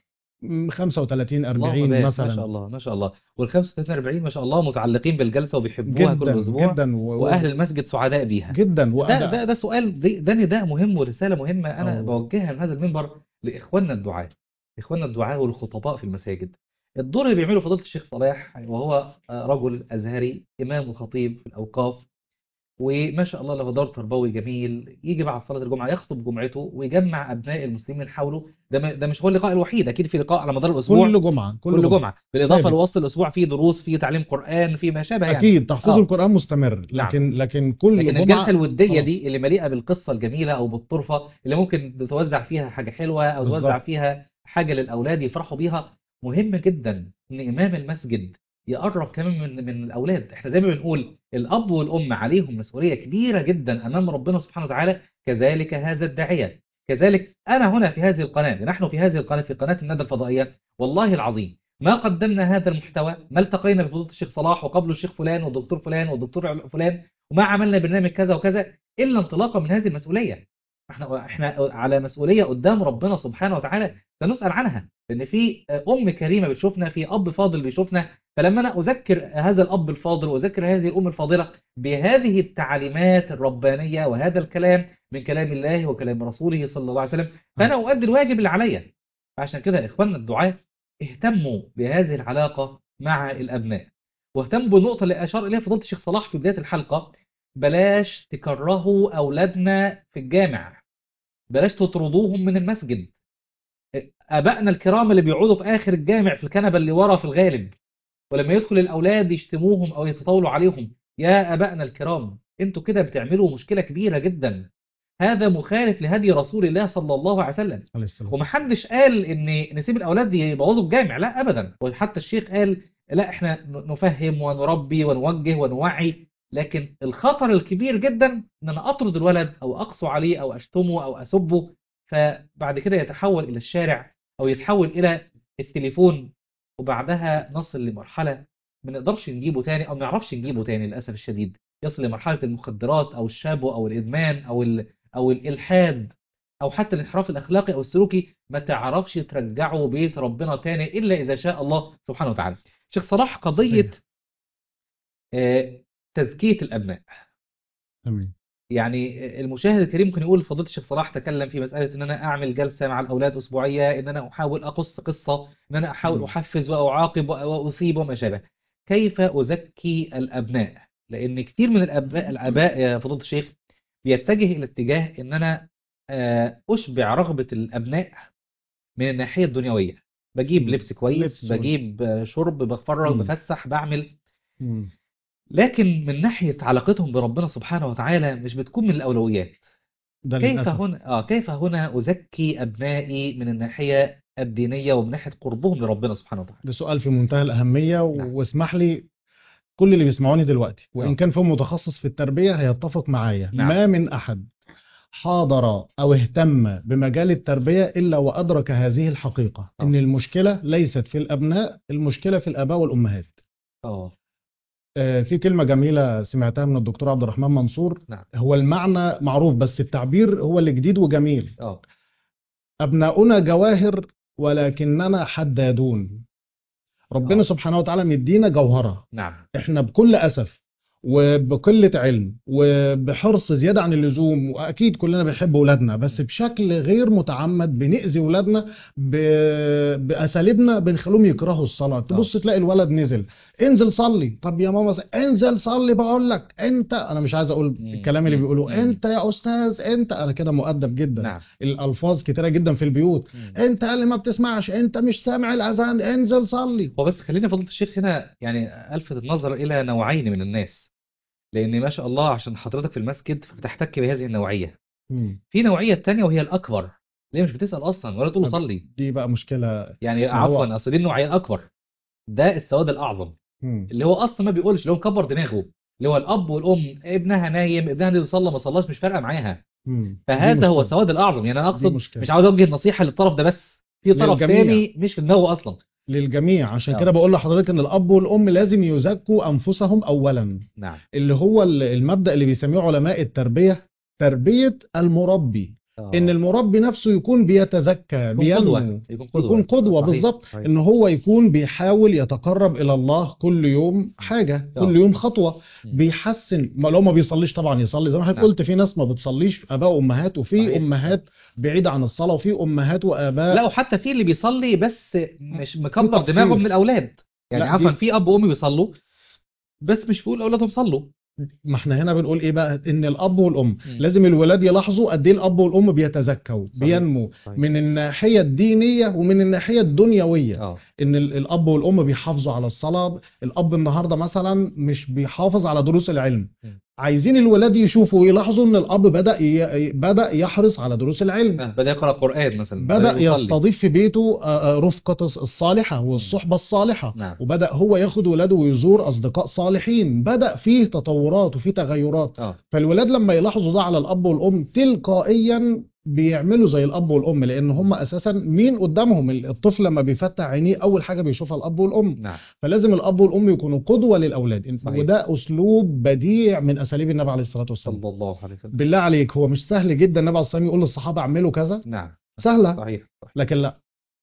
35 اللهم 40 بارك، مثلا ما شاء الله ما شاء الله وال 35 40 ما شاء الله متعلقين بالجلسه وبيحبوها كل جدا اسبوع جدا و... واهل المسجد سعداء بيها جدا ده وأنا ده ده سؤال ده, ده نداء مهم ورساله مهمه انا أو. بوجهها من هذا المنبر لاخواننا الدعاة اخواننا الدعاة والخطباء في المساجد الدور اللي بيعمله فضيله الشيخ صلاح وهو آه، رجل ازهري امام وخطيب في الاوقاف وما شاء الله له دار تربوي جميل يجي بعد صلاه الجمعه يخطب جمعته ويجمع ابناء المسلمين حوله ده ما- ده مش هو اللقاء الوحيد اكيد في لقاء على مدار الاسبوع كل جمعه كل, كل, جمعه بالاضافه ثابت. لوسط الاسبوع في دروس في تعليم قران في ما شابه يعني اكيد تحفيظ آه. القران مستمر لكن لكن كل لكن جمعه الجلسه الوديه خلاص. دي اللي مليئه بالقصه الجميله او بالطرفه اللي ممكن توزع فيها حاجه حلوه او بالظبط. توزع فيها حاجه للاولاد يفرحوا بيها مهم جدا ان امام المسجد يقرب كمان من من الاولاد احنا زي ما بنقول الاب والام عليهم مسؤوليه كبيره جدا امام ربنا سبحانه وتعالى كذلك هذا الداعيه كذلك انا هنا في هذه القناه نحن في هذه القناه في قناه الندى الفضائيه والله العظيم ما قدمنا هذا المحتوى ما التقينا بفضيله الشيخ صلاح وقبله الشيخ فلان والدكتور فلان والدكتور فلان وما عملنا برنامج كذا وكذا الا انطلاقا من هذه المسؤوليه احنا احنا على مسؤوليه قدام ربنا سبحانه وتعالى سنسال عنها لان في ام كريمه بتشوفنا في اب فاضل بيشوفنا فلما انا اذكر هذا الاب الفاضل واذكر هذه الام الفاضله بهذه التعليمات الربانيه وهذا الكلام من كلام الله وكلام رسوله صلى الله عليه وسلم فانا اؤدي الواجب اللي عليا عشان كده اخواننا الدعاة اهتموا بهذه العلاقه مع الابناء واهتموا بالنقطه اللي اشار اليها فضيله الشيخ صلاح في بدايه الحلقه بلاش تكرهوا اولادنا في الجامع بلاش تطردوهم من المسجد ابائنا الكرام اللي بيقعدوا في اخر الجامع في الكنبه اللي ورا في الغالب ولما يدخل الاولاد يشتموهم او يتطاولوا عليهم يا ابائنا الكرام انتوا كده بتعملوا مشكله كبيره جدا هذا مخالف لهدي رسول الله صلى الله عليه وسلم عليه السلام. ومحدش قال ان نسيب الاولاد يبوظوا الجامع لا ابدا وحتى الشيخ قال لا احنا نفهم ونربي ونوجه ونوعي لكن الخطر الكبير جدا ان انا اطرد الولد او اقسو عليه او اشتمه او اسبه فبعد كده يتحول الى الشارع او يتحول الى التليفون وبعدها نصل لمرحله ما نقدرش نجيبه تاني او ما نعرفش نجيبه تاني للاسف الشديد يصل لمرحله المخدرات او الشابو او الادمان او ال او الالحاد او حتى الانحراف الاخلاقي او السلوكي ما تعرفش ترجعه بيت ربنا تاني الا اذا شاء الله سبحانه وتعالى شيخ صلاح قضيه صحيح. آه، تزكيه الابناء تمام يعني المشاهد الكريم ممكن يقول فضيله الشيخ صلاح تكلم في مساله ان انا اعمل جلسه مع الاولاد اسبوعيه ان انا احاول اقص قصه ان انا احاول مم. احفز واعاقب واثيب وما شابه كيف ازكي الابناء لان كتير من الاباء الاباء يا فضيله الشيخ بيتجه الى اتجاه ان انا آه، اشبع رغبه الابناء من الناحيه الدنيويه بجيب مم. لبس كويس لبس و- بجيب آه، شرب بتفرج مم. بفسح بعمل مم. لكن من ناحيه علاقتهم بربنا سبحانه وتعالى مش بتكون من الاولويات ده كيف للأسف هنا اه كيف هنا ازكي ابنائي من الناحيه الدينيه ومن ناحيه قربهم لربنا سبحانه وتعالى ده سؤال في منتهى الأهمية نعم. واسمح لي كل اللي بيسمعوني دلوقتي آه. وإن كان فيهم متخصص في التربية هيتفق معايا نعم. ما من أحد حاضر أو اهتم بمجال التربية إلا وأدرك هذه الحقيقة آه. إن المشكلة ليست في الأبناء المشكلة في الآباء والأمهات اه آه، في كلمة جميلة سمعتها من الدكتور عبد الرحمن منصور نعم. هو المعنى معروف بس التعبير هو اللي جديد وجميل اه أبناؤنا جواهر ولكننا حدادون ربنا آه. سبحانه وتعالى مدينا جوهرة نعم احنا بكل أسف وبقلة علم وبحرص زيادة عن اللزوم وأكيد كلنا بنحب أولادنا بس بشكل غير متعمد بنأذي أولادنا ب- بأساليبنا بنخليهم يكرهوا الصلاة تبص تلاقي الولد نزل انزل صلي طب يا ماما س- انزل صلي بقول لك انت انا مش عايز اقول مم. الكلام اللي مم. بيقولوه مم. انت يا استاذ انت انا كده مؤدب جدا نعم الالفاظ كتيره جدا في البيوت مم. انت اللي ما بتسمعش انت مش سامع الاذان انزل صلي هو بس خلينا فضيله الشيخ هنا يعني الفت النظر الى نوعين من الناس لان ما شاء الله عشان حضرتك في المسجد بتحتك بهذه النوعيه مم. في نوعيه تانية وهي الاكبر ليه مش بتسال اصلا ولا تقول طب- صلي دي بقى مشكله يعني ما هو- عفوا اصل دي النوعيه الاكبر ده السواد الاعظم مم. اللي هو اصلا ما بيقولش اللي هو مكبر دماغه اللي هو الاب والام ابنها نايم ابنها نزل صلى ما صلاش مش فارقه معاها مم. دي فهذا هو مشكلة. السواد الاعظم يعني انا دي اقصد مشكلة. مش عاوز اوجه نصيحه للطرف ده بس في طرف للجميع. تاني مش في دماغه اصلا للجميع عشان آه. كده بقول لحضرتك ان الاب والام لازم يزكوا انفسهم اولا نعم اللي هو ال- المبدأ اللي بيسميه علماء التربية تربية المربي آه. ان المربي نفسه يكون بيتزكى يكون بينمو قدوة يكون قدوة يكون قدوة صحيح، بالظبط صحيح. ان هو يكون بيحاول يتقرب الى الله كل يوم حاجة آه. كل يوم خطوة مم. بيحسن ما لو ما بيصليش طبعا يصلي زي ما حضرتك نعم. قلت في ناس ما بتصليش اباء وامهات وفي صحيح. امهات بعيدة عن الصلاة وفي امهات واباء لا وحتى في اللي بيصلي بس مش مكبر تقصير. دماغه من الاولاد يعني لا، عفوا دي- في اب وام بيصلوا بس مش بيقول اولادهم صلوا ما احنا هنا بنقول ايه بقى ان الاب والام مم. لازم الولاد يلاحظوا قد ايه الاب والام بيتزكوا صحيح. بينمو صحيح. من الناحيه الدينيه ومن الناحيه الدنيويه اه ان ال- الاب والام بيحافظوا على الصلاه الاب النهارده مثلا مش بيحافظ على دروس العلم مم. عايزين الولاد يشوفوا ويلاحظوا ان الاب بدا ي... بدا يحرص على دروس العلم آه، بدا يقرا قران مثلا بدا يصلي. يستضيف في بيته آه، آه، رفقه الصالحه والصحبه الصالحه نعم وبدا هو ياخد ولاده ويزور اصدقاء صالحين بدا فيه تطورات وفيه تغيرات اه فالولاد لما يلاحظوا ده على الاب والام تلقائيا بيعملوا زي الاب والام لان هم اساسا مين قدامهم الطفل لما بيفتح عينيه اول حاجه بيشوفها الاب والام نعم فلازم الاب والام يكونوا قدوه للاولاد صحيح. وده اسلوب بديع من اساليب النبي عليه الصلاه والسلام صلى الله عليه وسلم بالله عليك هو مش سهل جدا النبي عليه الصلاه والسلام يقول للصحابه اعملوا كذا نعم سهله صحيح صحيح لكن لا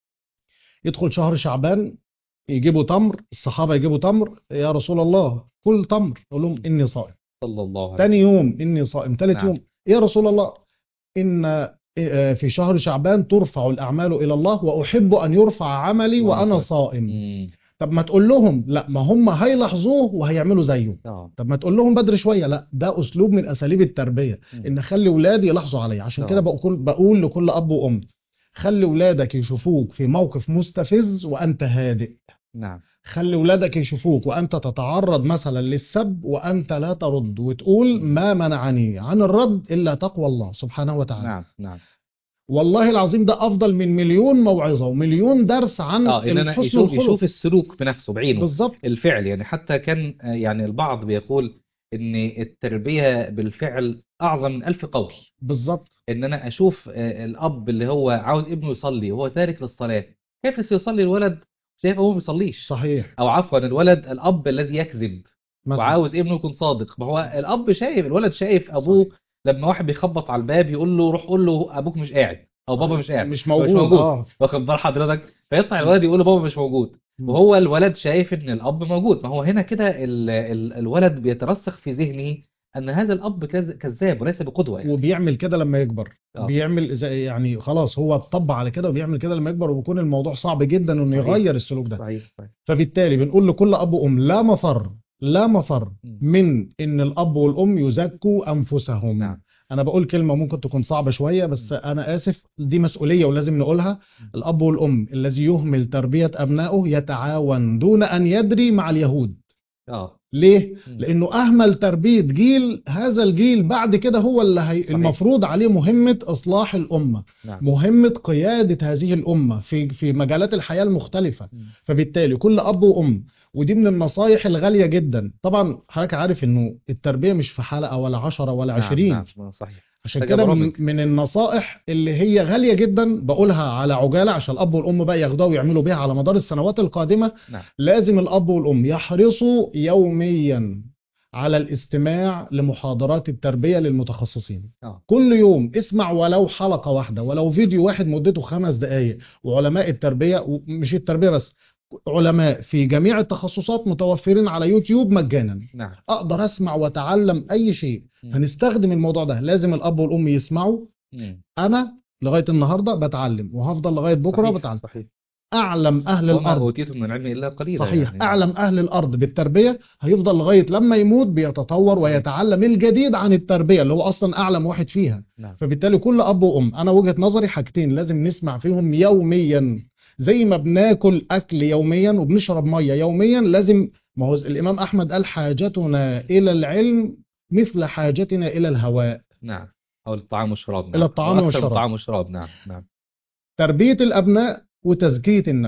يدخل شهر شعبان يجيبوا تمر الصحابه يجيبوا تمر يا رسول الله كل تمر يقول لهم اني صائم صلى الله عليه تاني يوم اني صائم تالت نعم. يوم يا رسول الله ان آه، في شهر شعبان ترفع الاعمال الى الله واحب ان يرفع عملي وأنا وانا صائم. صائم مم. طب ما تقول لهم لا ما هم هيلاحظوه وهيعملوا زيه اه طب ما تقول لهم بدري شويه لا ده اسلوب من اساليب التربيه مم. ان خلي ولادي يلاحظوا عليا عشان آه. كده بقول بقول لكل اب وام خلي ولادك يشوفوك في موقف مستفز وانت هادئ نعم خلي ولادك يشوفوك وانت تتعرض مثلا للسب وانت لا ترد وتقول ما منعني عن الرد الا تقوى الله سبحانه وتعالى نعم نعم والله العظيم ده افضل من مليون موعظه ومليون درس عن اه ان انا الحسن يشوف والخلق يشوف السلوك بنفسه بعينه بالظبط الفعل يعني حتى كان آه، يعني البعض بيقول ان التربية بالفعل اعظم من الف قول بالظبط ان انا اشوف آه، الاب اللي هو عاوز ابنه يصلي وهو تارك للصلاة كيف سيصلي الولد شايف ابوه ما بيصليش صحيح او عفوا الولد الاب الذي يكذب مثلا وعاوز ابنه يكون صادق ما هو الاب شايف الولد شايف ابوه لما واحد بيخبط على الباب يقول له روح قول له ابوك مش قاعد او بابا مش قاعد مش هو موجود, موجود. اه واخد بال حضرتك فيطلع الولد يقول له بابا مش موجود وهو الولد شايف ان الاب موجود ما هو هنا كده ال- ال- الولد بيترسخ في ذهنه ان هذا الاب كذ- كذاب وليس بقدوه يعني وبيعمل كده لما يكبر آه. بيعمل زي يعني خلاص هو اتطبع على كده وبيعمل كده لما يكبر وبيكون الموضوع صعب جدا انه صحيح. يغير السلوك ده صحيح صحيح فبالتالي بنقول لكل اب وام لا مفر لا مفر مم. من ان الاب والام يزكوا انفسهم نعم انا بقول كلمه ممكن تكون صعبه شويه بس انا اسف دي مسؤوليه ولازم نقولها الاب والام الذي يهمل تربيه ابنائه يتعاون دون ان يدري مع اليهود اه ليه مم. لانه اهمل تربيه جيل هذا الجيل بعد كده هو اللي هي صحيح. المفروض عليه مهمه اصلاح الامه نعم مهمه قياده هذه الامه في في مجالات الحياه المختلفه مم. فبالتالي كل اب وام ودي من النصايح الغاليه جدا طبعا حضرتك عارف انه التربيه مش في حلقه ولا عشرة ولا نعم، عشرين نعم صحيح عشان محتاجة كده من, برامج. من النصائح اللي هي غاليه جدا بقولها على عجاله عشان الاب والام بقى ياخدوها ويعملوا بيها على مدار السنوات القادمه نعم لازم الاب والام يحرصوا يوميا على الاستماع لمحاضرات التربيه للمتخصصين اه كل يوم اسمع ولو حلقه واحده ولو فيديو واحد مدته خمس دقائق وعلماء التربيه ومش التربيه بس علماء في جميع التخصصات متوفرين على يوتيوب مجانا نعم اقدر اسمع واتعلم اي شيء مم. فنستخدم الموضوع ده لازم الاب والام يسمعوا مم. انا لغايه النهارده بتعلم وهفضل لغايه بكره صحيح، بتعلم صحيح اعلم اهل وما الارض اوتيتم من العلم الا قليلا صحيح يعني. اعلم اهل الارض بالتربيه هيفضل لغايه لما يموت بيتطور ويتعلم الجديد عن التربيه اللي هو اصلا اعلم واحد فيها نعم فبالتالي كل اب وام انا وجهه نظري حاجتين لازم نسمع فيهم يوميا زي ما بناكل اكل يوميا وبنشرب ميه يوميا لازم ما هو الامام احمد قال حاجتنا الى العلم مثل حاجتنا الى الهواء نعم او الطعام والشراب نعم إلى الطعام وأكثر من والشراب. الطعام والشراب نعم نعم تربيه الابناء وتزكيه النفس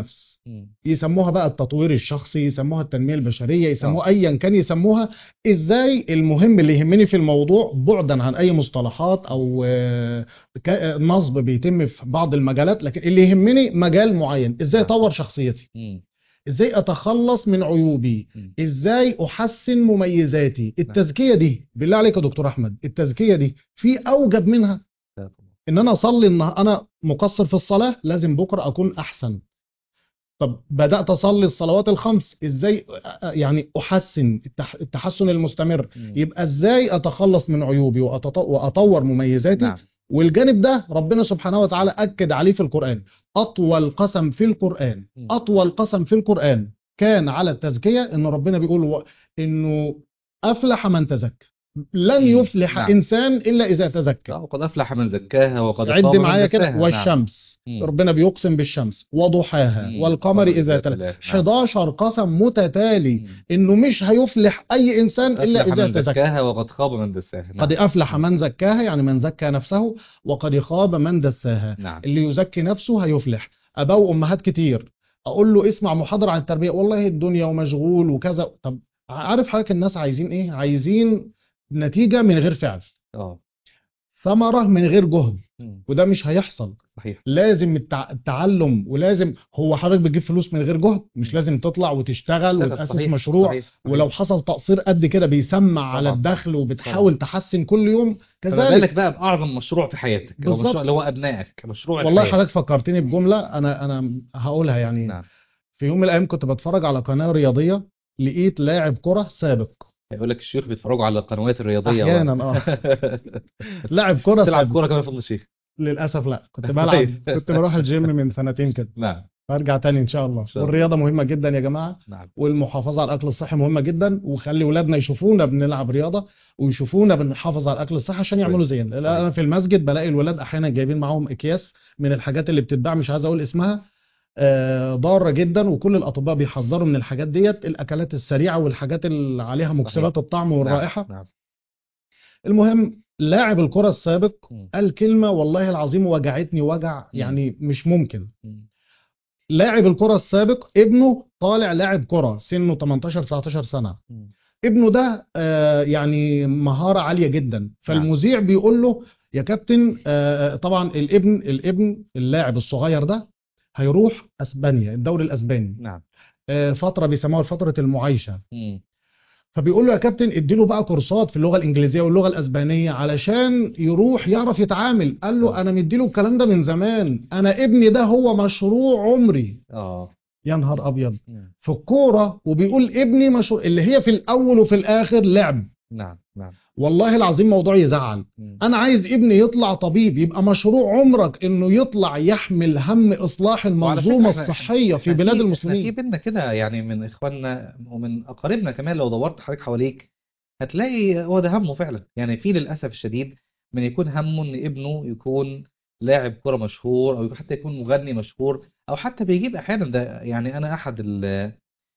مم. يسموها بقى التطوير الشخصي يسموها التنمية البشرية يسموها أيا كان يسموها إزاي المهم اللي يهمني في الموضوع بعدا عن أي مصطلحات أو آه، ك- آه، نصب بيتم في بعض المجالات لكن اللي يهمني مجال معين إزاي نعم. أطور شخصيتي مم. إزاي أتخلص من عيوبي مم. إزاي أحسن مميزاتي التزكية دي بالله عليك يا دكتور أحمد التزكية دي في أوجب منها لا طبعا. ان انا اصلي ان انا مقصر في الصلاه لازم بكره اكون احسن طب بدات اصلي الصلوات الخمس ازاي أ- يعني احسن التح- التحسن المستمر مم. يبقى ازاي اتخلص من عيوبي وأتط- واطور مميزاتي نعم والجانب ده ربنا سبحانه وتعالى اكد عليه في القران اطول قسم في القران مم. اطول قسم في القران كان على التزكيه ان ربنا بيقول و- انه افلح من تزكى لن مم. يفلح نعم. انسان الا اذا تزكى لا، وقد أفلح من زكاها وقد عد خاب من معايا كده دساها. نعم. والشمس مم. ربنا بيقسم بالشمس وضحاها مم. والقمر إذا إذا تلا تلاها. نعم. 11 قسم متتالي مم. إنه مش هيفلح أي إنسان إلا أفلح إذا من تزكى زكاها وقد خاب من دساها نعم. قد أفلح من زكاها يعني من زكى نفسه وقد خاب من دساها نعم اللي يزكي نفسه هيفلح أباء وأمهات كتير أقول له اسمع محاضرة عن التربية والله الدنيا ومشغول وكذا طب عارف حضرتك الناس عايزين إيه عايزين نتيجة من غير فعل اه ثمرة من غير جهد مم. وده مش هيحصل صحيح لازم التع... التعلم ولازم هو حضرتك بتجيب فلوس من غير جهد مش لازم تطلع وتشتغل اشتغل. وتأسس صحيح. مشروع صحيح. صحيح. ولو حصل تقصير قد كده بيسمع على طبعاً. الدخل وبتحاول تحسن كل يوم فما كذلك بالك بقى بأعظم مشروع في حياتك أو بالظبط. مشروع اللي هو أبنائك مشروع والله الحياة. حضرتك فكرتني بجملة انا انا هقولها يعني نعم في يوم من الايام كنت بتفرج على قناة رياضية لقيت لاعب كرة سابق يقول لك الشيوخ بيتفرجوا على القنوات الرياضية احيانا اه لاعب كرة تلعب سابق كورة كمان فضل الشيخ للاسف لا كنت بلعب طيب. كنت بروح الجيم من سنتين كده نعم فارجع تاني ان شاء الله شاء الله. والرياضة مهمة جدا يا جماعة نعم والمحافظة على الأكل الصحي مهمة جدا وخلي ولادنا يشوفونا بنلعب رياضة ويشوفونا بنحافظ على الأكل الصحي عشان يعملوا كويس. زينا طيب. أنا في المسجد بلاقي الولاد أحيانا جايبين معاهم أكياس من الحاجات اللي بتتباع مش عايز أقول اسمها آه، ضارة جدا وكل الأطباء بيحذروا من الحاجات ديت الأكلات السريعة والحاجات اللي عليها مكسرات الطعم والرائحة نعم. نعم. المهم لاعب الكرة السابق مم. قال كلمة والله العظيم وجعتني وجع يعني مش ممكن مم. لاعب الكرة السابق ابنه طالع لاعب كرة سنه 18 19 سنة مم. ابنه ده آه، يعني مهارة عالية جدا فالمذيع بيقول له يا كابتن آه، طبعا الابن الابن اللاعب الصغير ده هيروح اسبانيا الدوري الاسباني نعم آه، فترة بيسموها فترة المعايشة مم. فبيقول له يا كابتن اديله بقى كورسات في اللغة الانجليزية واللغة الاسبانية علشان يروح يعرف يتعامل قال له انا مديله الكلام ده من زمان انا ابني ده هو مشروع عمري اه يا نهار ابيض مم. في الكورة وبيقول ابني مشروع اللي هي في الاول وفي الاخر لعب نعم نعم والله العظيم موضوع يزعل مم. انا عايز ابني يطلع طبيب يبقى مشروع عمرك انه يطلع يحمل هم اصلاح وعلى المنظومة فكرة إحنا- الصحية في إحنا بلاد احنا في المسلمين بينا كده يعني من اخواننا ومن اقاربنا كمان لو دورت حضرتك حواليك هتلاقي هو ده همه فعلا يعني في للاسف الشديد من يكون همه ان ابنه يكون لاعب كرة مشهور او حتى يكون مغني مشهور او حتى بيجيب احيانا ده يعني انا احد ال-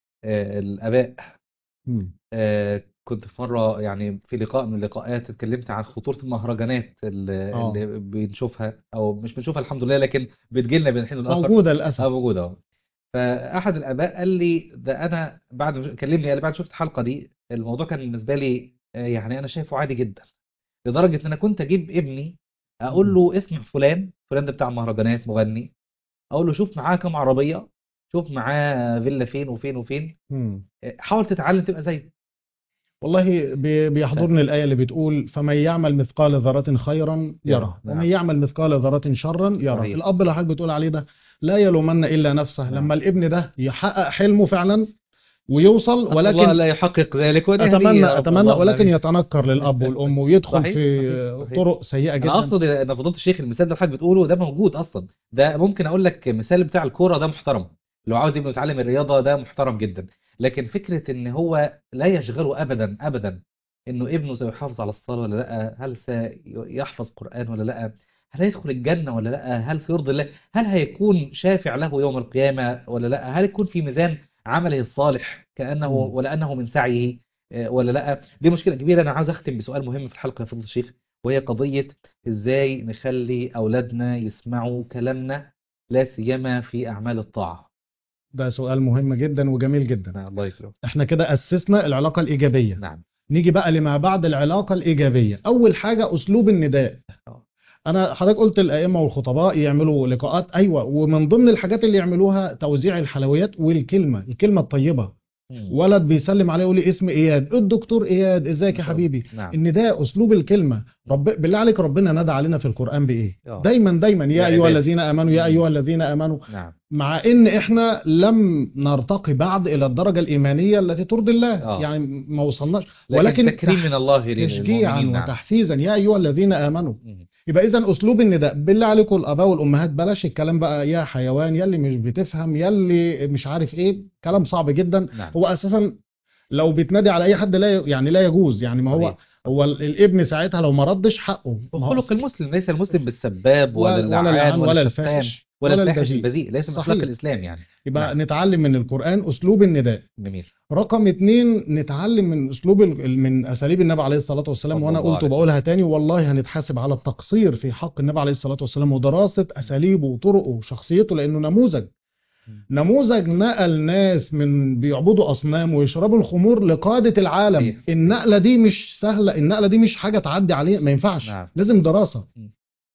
آه، الاباء مم. آه، كنت في مرة يعني في لقاء من اللقاءات اتكلمت عن خطورة المهرجانات اللي, آه. اللي بنشوفها او مش بنشوفها الحمد لله لكن بتجيلنا من حين لآخر موجودة للأسف اه موجودة اه فأحد الآباء قال لي ده أنا بعد ما كلمني قال لي بعد ما شفت الحلقة دي الموضوع كان بالنسبة لي آه، يعني أنا شايفه عادي جدا لدرجة إن أنا كنت أجيب ابني أقول له اسمع فلان فلان ده بتاع مهرجانات مغني أقول له شوف معاه كام عربية شوف معاه فيلا فين وفين وفين مم. آه، حاول تتعلم تبقى زيه والله بي- بيحضرني الآية اللي بتقول فمن يعمل مثقال ذرة خيرا يره نعم. ومن يعمل مثقال ذرة شرا يره صحيح. الأب اللي حضرتك بتقول عليه ده لا يلومن إلا نفسه نعم. لما الابن ده يحقق حلمه فعلا ويوصل أسأل ولكن الله لا يحقق ذلك ونهديه يا اتمنى رب اتمنى اللهم ولكن آمين. يتنكر للاب والام ويدخل صحيح، في صحيح، صحيح. طرق سيئه انا جدا اقصد ان فضيله الشيخ المثال ده اللي حضرتك بتقوله ده موجود اصلا ده ممكن اقول لك مثال بتاع الكوره ده محترم لو عاوز ابنه يتعلم الرياضه ده محترم جدا لكن فكره ان هو لا يشغله ابدا ابدا انه ابنه سيحافظ على الصلاه ولا لا هل سيحفظ قران ولا لا هل هيدخل الجنه ولا لا هل سيرضي الله هل هيكون شافع له يوم القيامه ولا لا هل يكون في ميزان عمله الصالح كانه مم. ولا انه من سعيه آه، ولا لا دي مشكله كبيره انا عاوز اختم بسؤال مهم في الحلقه يا فضيله الشيخ وهي قضيه ازاي نخلي اولادنا يسمعوا كلامنا لا سيما في اعمال الطاعه ده سؤال مهم جدا وجميل جدا نعم، الله يكرمك احنا كده أسسنا العلاقة الإيجابية نعم نيجي بقى لما بعد العلاقة الإيجابية أول حاجة أسلوب النداء آه. أنا حضرتك قلت الأئمة والخطباء يعملوا لقاءات أيوة ومن ضمن الحاجات اللي يعملوها توزيع الحلويات والكلمة الكلمة الطيبة مم. ولد بيسلم عليه يقول لي اسم إياد الدكتور إياد ازيك يا ما شاء الله. حبيبي نعم النداء أسلوب الكلمة رب بالله عليك ربنا نادى علينا في القرآن بإيه آه. دايما دايما يا يا أيها عباد. الذين آمنوا يا مم. أيها الذين آمنوا نعم مع ان احنا لم نرتقي بعد الى الدرجه الايمانيه التي ترضي الله آه. يعني ما وصلناش لكن ولكن تكريم من الله تشجيعا للمؤمنين نعم وتحفيزا يا ايها الذين امنوا مم. يبقى اذا اسلوب النداء بالله عليكم الاباء والامهات بلاش الكلام بقى يا حيوان يا اللي مش بتفهم يا اللي مش عارف ايه كلام صعب جدا نعم هو اساسا لو بتنادي على اي حد لا ي- يعني لا يجوز يعني ما هو صحيح. هو ال- الابن ساعتها لو ما ردش حقه ما هو وخلق المسلم ليس المسلم بالسباب ولا ولا اللعان اللعان ولا ولا الشتام الفاحش ولا ولا الفاحش البذيء البذيء ليس من صحيح. اخلاق الاسلام يعني يبقى نعم. نتعلم من القران اسلوب النداء جميل رقم اتنين نتعلم من اسلوب ال- من اساليب النبي عليه الصلاه والسلام صلى وانا الله قلت عليه وبقولها تاني والله هنتحاسب على التقصير في حق النبي عليه الصلاه والسلام ودراسه اساليبه وطرقه وشخصيته لانه نموذج مم. نموذج نقل ناس من بيعبدوا اصنام ويشربوا الخمور لقاده العالم صحيح. النقله دي مش سهله النقله دي مش حاجه تعدي عليه ما ينفعش نعم. لازم دراسه مم.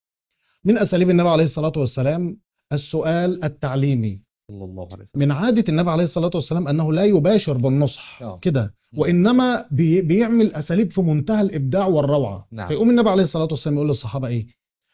من اساليب النبي عليه الصلاه والسلام السؤال التعليمي صلى الله عليه وسلم من عادة النبي عليه الصلاة والسلام أنه لا يباشر بالنصح آه. كده وإنما بي بيعمل أساليب في منتهى الإبداع والروعة نعم. فيقوم النبي عليه الصلاة والسلام يقول للصحابة إيه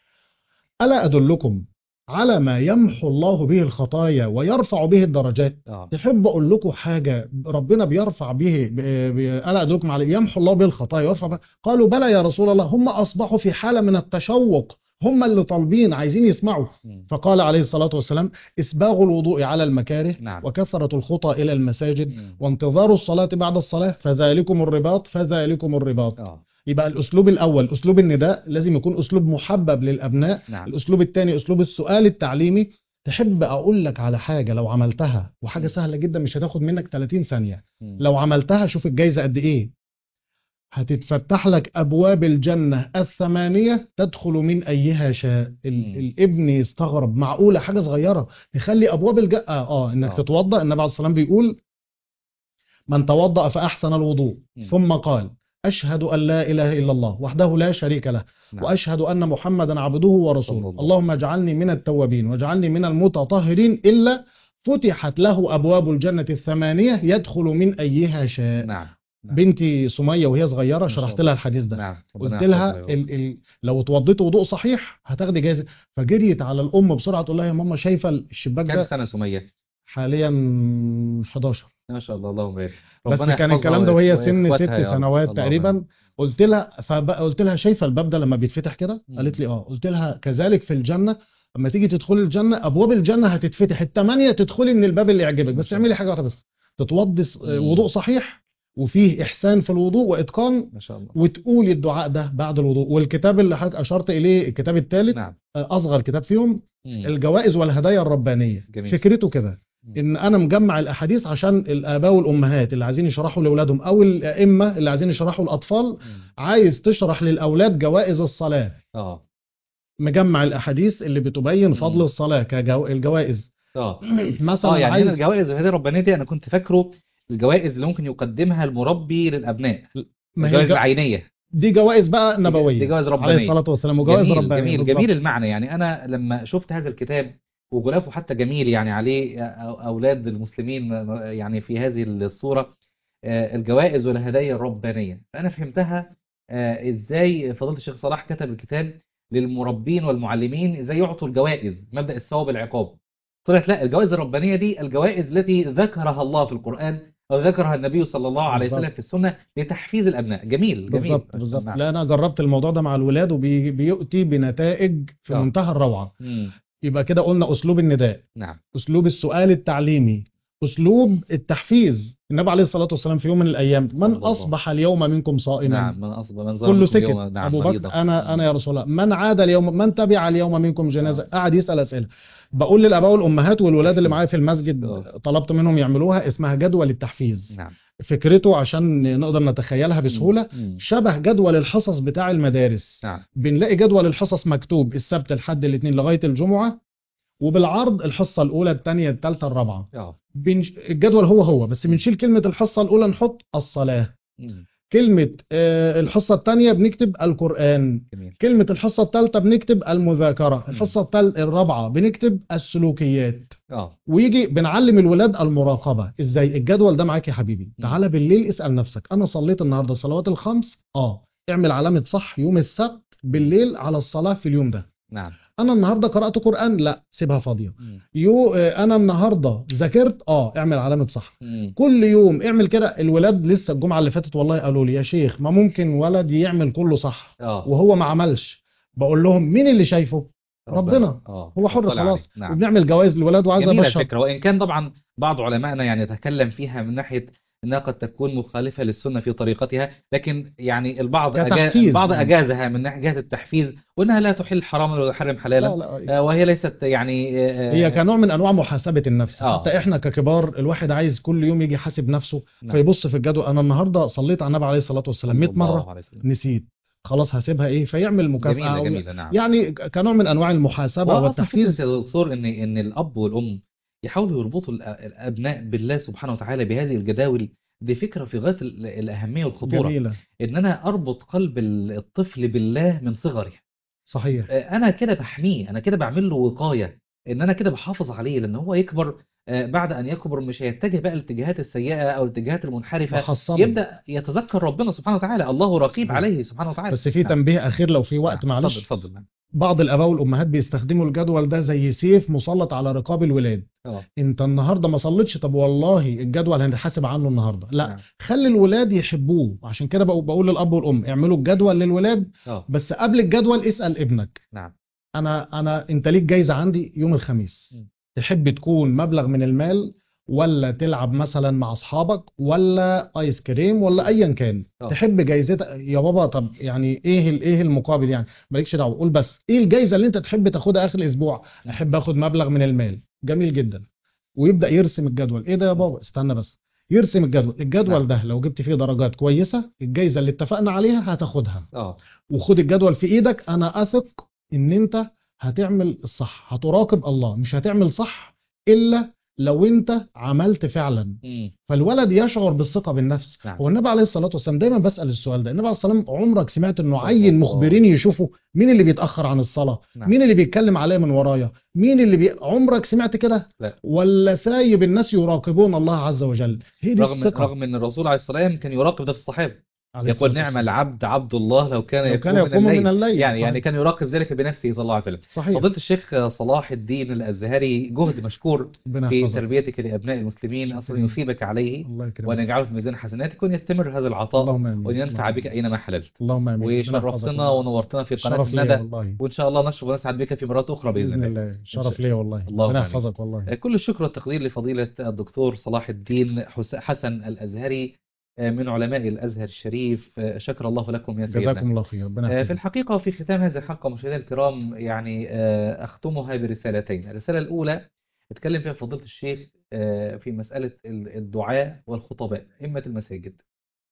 ألا أدلكم على ما يمحو الله به الخطايا ويرفع به الدرجات اه تحب أقول لكم حاجة ربنا بيرفع به ب... ب... ألا أدلكم على يمحو الله به الخطايا ويرفع به قالوا بلى يا رسول الله هم أصبحوا في حالة من التشوق هم اللي طالبين عايزين يسمعوا مم. فقال عليه الصلاة والسلام إسباغ الوضوء على المكاره نعم. وكثرة الخطى إلى المساجد مم. وانتظار الصلاة بعد الصلاة فذلكم الرباط فذلكم الرباط اه يبقى الأسلوب الأول أسلوب النداء لازم يكون أسلوب محبب للأبناء نعم الأسلوب الثاني أسلوب السؤال التعليمي تحب أقول لك على حاجة لو عملتها وحاجة سهلة جدا مش هتاخد منك 30 ثانية مم. لو عملتها شوف الجايزة قد إيه هتتفتح لك أبواب الجنة الثمانية تدخل من أيها شاء ال- مم. الابن يستغرب معقولة حاجة صغيرة تخلي أبواب الجنة آه إنك آه. تتوضأ النبي عليه الصلاة والسلام بيقول من توضأ فأحسن الوضوء مم. ثم قال أشهد أن لا إله إلا الله وحده لا شريك له نعم. وأشهد أن محمدا عبده ورسوله صلى الله. اللهم اجعلني من التوابين واجعلني من المتطهرين إلا فتحت له أبواب الجنة الثمانية يدخل من أيها شاء نعم نعم. بنتي سمية وهي صغيرة ما شاء شرحت الله. لها الحديث ده نعم قلت ربنا لها يحفظها يا رب. ال ال لو اتوضيت وضوء صحيح هتاخدي جايزة فجريت على الأم بسرعة تقول لها يا ماما شايفة الشباك كم ده سنة سمية؟ حاليا 11 ما شاء الله اللهم بارك بس ربنا كان يحفظها الكلام ده وهي سن وإخواتها ست يا رب. سنوات اللهم تقريبا آمين. قلت لها فقلت لها شايفه الباب ده لما بيتفتح كده مم. قالت لي اه قلت لها كذلك في الجنه لما تيجي تدخلي الجنه ابواب الجنه هتتفتح الثمانيه تدخلي من الباب اللي يعجبك ما بس شاء اعملي الله. حاجه واحده بس تتوضي ص- مم. وضوء صحيح وفيه احسان في الوضوء واتقان ما شاء الله وتقولي الدعاء ده بعد الوضوء والكتاب اللي حضرتك اشرت اليه الكتاب الثالث نعم اصغر كتاب فيهم مم. الجوائز والهدايا الربانيه جميل. فكرته كده مم. ان انا مجمع الاحاديث عشان الاباء والامهات اللي عايزين يشرحوا لاولادهم او الائمه اللي عايزين يشرحوا الاطفال مم. عايز تشرح للاولاد جوائز الصلاه اه مجمع الاحاديث اللي بتبين فضل مم. الصلاه كالجوائز اه مثلا اه يعني هنا عايز الجوائز الهدايا الربانية دي انا كنت فاكره الجوائز اللي ممكن يقدمها المربي للابناء ما هي الجوائز الج- العينية دي جوائز بقى نبويه دي جوائز عليه ربانية الصلاه والسلام وجوائز جميل ربانيه جميل بالظبط. جميل المعنى يعني انا لما شفت هذا الكتاب وغلافه حتى جميل يعني عليه أ- اولاد المسلمين يعني في هذه الصورة آه، الجوائز والهدايا الربانية فانا فهمتها آه، ازاي فضيلة الشيخ صلاح كتب الكتاب للمربين والمعلمين ازاي يعطوا الجوائز مبدأ الثواب والعقاب طلعت لا الجوائز الربانية دي الجوائز التي ذكرها الله في القرآن أو ذكرها النبي صلى الله عليه بالظبط. وسلم في السنة لتحفيز الأبناء جميل جميل بالظبط بالظبط نعم. لا انا جربت الموضوع ده مع الولاد وبيؤتي بنتائج في آه. منتهى الروعه مم. يبقى كده قلنا اسلوب النداء نعم اسلوب السؤال التعليمي اسلوب التحفيز النبي عليه الصلاه والسلام في يوم من الايام صلى من الله. اصبح اليوم منكم صائما نعم من أصب من ظلم كله منكم سكت اليوم نعم ابو بكر مريضا انا انا يا رسول الله من عاد اليوم من تبع اليوم منكم جنازه آه. قاعد يسال اسئله بقول للاباء والامهات والولاد اللي معايا في المسجد آه. طلبت منهم يعملوها اسمها جدول التحفيز نعم فكرته عشان نقدر نتخيلها بسهوله مم. شبه جدول الحصص بتاع المدارس نعم بنلاقي جدول الحصص مكتوب السبت الحد الاثنين لغايه الجمعه وبالعرض الحصه الاولى الثانيه الثالثه الرابعه اه بنش... الجدول هو هو بس بنشيل كلمة الحصة الأولى نحط الصلاة مم. كلمة آه، الحصة الثانية بنكتب القرآن جميل كلمة الحصة الثالثة بنكتب المذاكرة مم. الحصة التال- الرابعة بنكتب السلوكيات اه ويجي بنعلم الولاد المراقبة ازاي الجدول ده معاك يا حبيبي تعالى بالليل اسأل نفسك انا صليت النهاردة الصلوات الخمس اه اعمل علامة صح يوم السبت بالليل على الصلاة في اليوم ده نعم انا النهاردة قرأت قرآن لا سيبها فاضية مم. يو آه، انا النهاردة ذاكرت اه اعمل علامة صح مم. كل يوم اعمل كده الولاد لسه الجمعة اللي فاتت والله قالوا لي يا شيخ ما ممكن ولد يعمل كله صح اه وهو ما عملش بقول لهم مين اللي شايفه ربنا. اه هو حر اطلع خلاص عليه. نعم وبنعمل جوائز للولاد وعايز جميلة ابشر الفكرة وإن كان طبعا بعض علمائنا يعني يتكلم فيها من ناحية أنها قد تكون مخالفة للسنة في طريقتها لكن يعني البعض أجا... كتحفيز. البعض أجازها من ناحية جهة التحفيز وأنها لا تحل حراما ولا تحرم حلالا لا لا آه، وهي ليست يعني آه، هي كنوع من انواع محاسبه النفس آه. حتى احنا ككبار الواحد عايز كل يوم يجي يحاسب نفسه نعم. فيبص في الجدول انا النهارده صليت على النبي عليه الصلاه والسلام 100 صلى الله مره عليه وسلم. نسيت خلاص هسيبها ايه فيعمل مكافاه جميلة أو جميلة نعم يعني كنوع من انواع المحاسبه هو أصلا والتحفيز فكرة يا دكتور إن إن الأب والأم يحاولوا يربطوا الأ- الأبناء بالله سبحانه وتعالى بهذه الجداول دي فكرة في غاية ال- الأهمية والخطورة جميله إن أنا أربط قلب ال- الطفل بالله من صغره صحيح آه، انا كده بحميه انا كده بعمل له وقايه ان انا كده بحافظ عليه لان هو يكبر آه، بعد ان يكبر مش هيتجه بقى للاتجاهات السيئه او الاتجاهات المنحرفه بحصنه يبدا يتذكر ربنا سبحانه وتعالى الله رقيب صحيح. عليه سبحانه وتعالى بس في نعم. تنبيه اخير لو في وقت نعم. معلش اتفضل اتفضل نعم. بعض الاباء والامهات بيستخدموا الجدول ده زي سيف مسلط على رقاب الولاد اه انت النهارده ما صليتش طب والله الجدول هنتحاسب عنه النهارده لا نعم. خلي الولاد يحبوه عشان كده بقول بقول للاب والام اعملوا الجدول للولاد اه بس قبل الجدول اسال ابنك نعم انا انا انت ليك جايزه عندي يوم الخميس م. تحب تكون مبلغ من المال ولا تلعب مثلا مع اصحابك ولا ايس كريم ولا ايا كان آه. تحب جايزتك يا بابا طب يعني ايه ال- ايه المقابل يعني مالكش دعوه قول بس ايه الجايزه اللي انت تحب تاخدها اخر الاسبوع احب اخد مبلغ من المال جميل جدا ويبدا يرسم الجدول ايه ده يا بابا استنى بس يرسم الجدول الجدول نعم. ده لو جبت فيه درجات كويسه الجايزه اللي اتفقنا عليها هتاخدها اه وخد الجدول في ايدك انا اثق ان انت هتعمل الصح هتراقب الله مش هتعمل صح الا لو انت عملت فعلا مم. فالولد يشعر بالثقه بالنفس نعم. هو النبي عليه الصلاه والسلام دايما بسال السؤال ده النبي عليه الصلاه والسلام عمرك سمعت انه صلى عين الله. مخبرين يشوفوا مين اللي بيتاخر عن الصلاه نعم. مين اللي بيتكلم عليا من ورايا مين اللي بي... عمرك سمعت كده لا. ولا سايب الناس يراقبون الله عز وجل هي دي رغم الثقه رغم ان الرسول عليه الصلاه والسلام كان يراقب ده في الصحابه عليه يقول الصلاة نعم والسلام. العبد عبد الله لو كان لو كان يقوم يقوم من الليل يعني صحيح. يعني كان يراقب ذلك بنفسه صلى الله عليه وسلم صحيح فضيله الشيخ صلاح الدين الازهري جهد مشكور ربنا في يحفظك. تربيتك لابناء المسلمين اصلا شكراً. يثيبك عليه الله يكرمك وان يجعله في ميزان حسناتك وان يستمر هذا العطاء اللهم امين وان ينفع اللهم بك آمين. اينما حللت اللهم امين ربنا يحفظك وشرفتنا والله. ونورتنا في قناه شرف ليا الندى والله وان شاء الله نشرف ونسعد بك في مرات اخرى باذن باذن الله الله شرف ليا والله اللهم ربنا آمين. يحفظك والله كل الشكر والتقدير لفضيلة الدكتور صلاح الدين حس- حسن الأزهري آه، من علماء الأزهر الشريف آه، شكر الله لكم يا سيدنا جزاكم الله خير ربنا آه، في يحفظك الحقيقة في ختام هذه الحلقة مشاهدينا الكرام يعني آه، أختمها برسالتين الرسالة الأولى اتكلم فيها فضيلة الشيخ آه، في مسألة ال- الدعاء والخطباء أئمة المساجد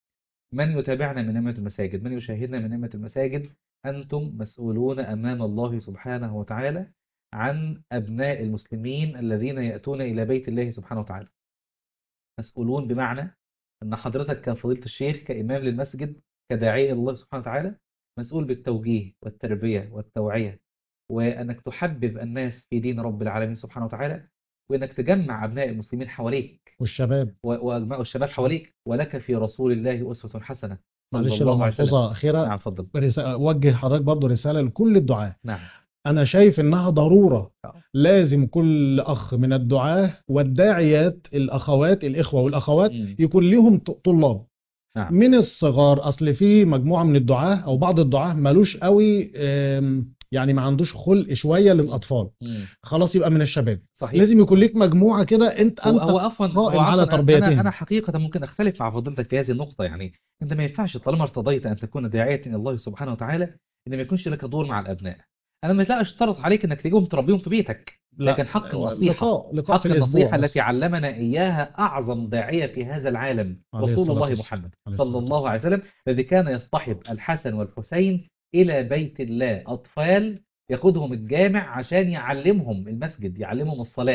من يتابعنا من أئمة المساجد من يشاهدنا من أئمة المساجد أنتم مسؤولون أمام الله سبحانه وتعالى عن أبناء المسلمين الذين يأتون إلى بيت الله سبحانه وتعالى مسؤولون بمعنى أن حضرتك كفضيلة الشيخ كإمام للمسجد كداعية إلى الله سبحانه وتعالى مسؤول بالتوجيه والتربية والتوعية وأنك تحبب الناس في دين رب العالمين سبحانه وتعالى وأنك تجمع أبناء المسلمين حواليك والشباب و- وأجمع الشباب حواليك ولك في رسول الله أسوة حسنة صلى معلش الله لو عليه وسلم. ملحوظه اخيره نعم اتفضل رسالة اوجه حضرتك برضو رساله لكل الدعاه نعم انا شايف انها ضروره آه. لازم كل اخ من الدعاه والداعيات الاخوات الاخوه والاخوات مم. يكون لهم ط- طلاب نعم من الصغار اصل في مجموعه من الدعاه او بعض الدعاه ملوش قوي آم، يعني ما عندوش خلق شويه للاطفال مم. خلاص يبقى من الشباب صحيح لازم يكون ليك مجموعه كده انت هو انت هو عفوا هو قائم على عفواً تربيتهم. انا انا حقيقه ممكن اختلف مع فضيلتك في هذه النقطه يعني انت ما ينفعش طالما ارتضيت ان تكون داعيه الى الله سبحانه وتعالى ان ما يكونش لك دور مع الابناء انا ما لا اشترط عليك انك تجيبهم تربيهم في بيتك لا، لكن حق هو النصيحه لقاء لقاء حق في الاسبوع النصيحه بس. التي علمنا اياها اعظم داعيه في هذا العالم عليه رسول الصلاة الله والسلام. محمد عليه صلى الصلاة الله عليه وسلم الذي كان يصطحب الحسن والحسين الى بيت الله اطفال ياخدهم الجامع عشان يعلمهم المسجد يعلمهم الصلاه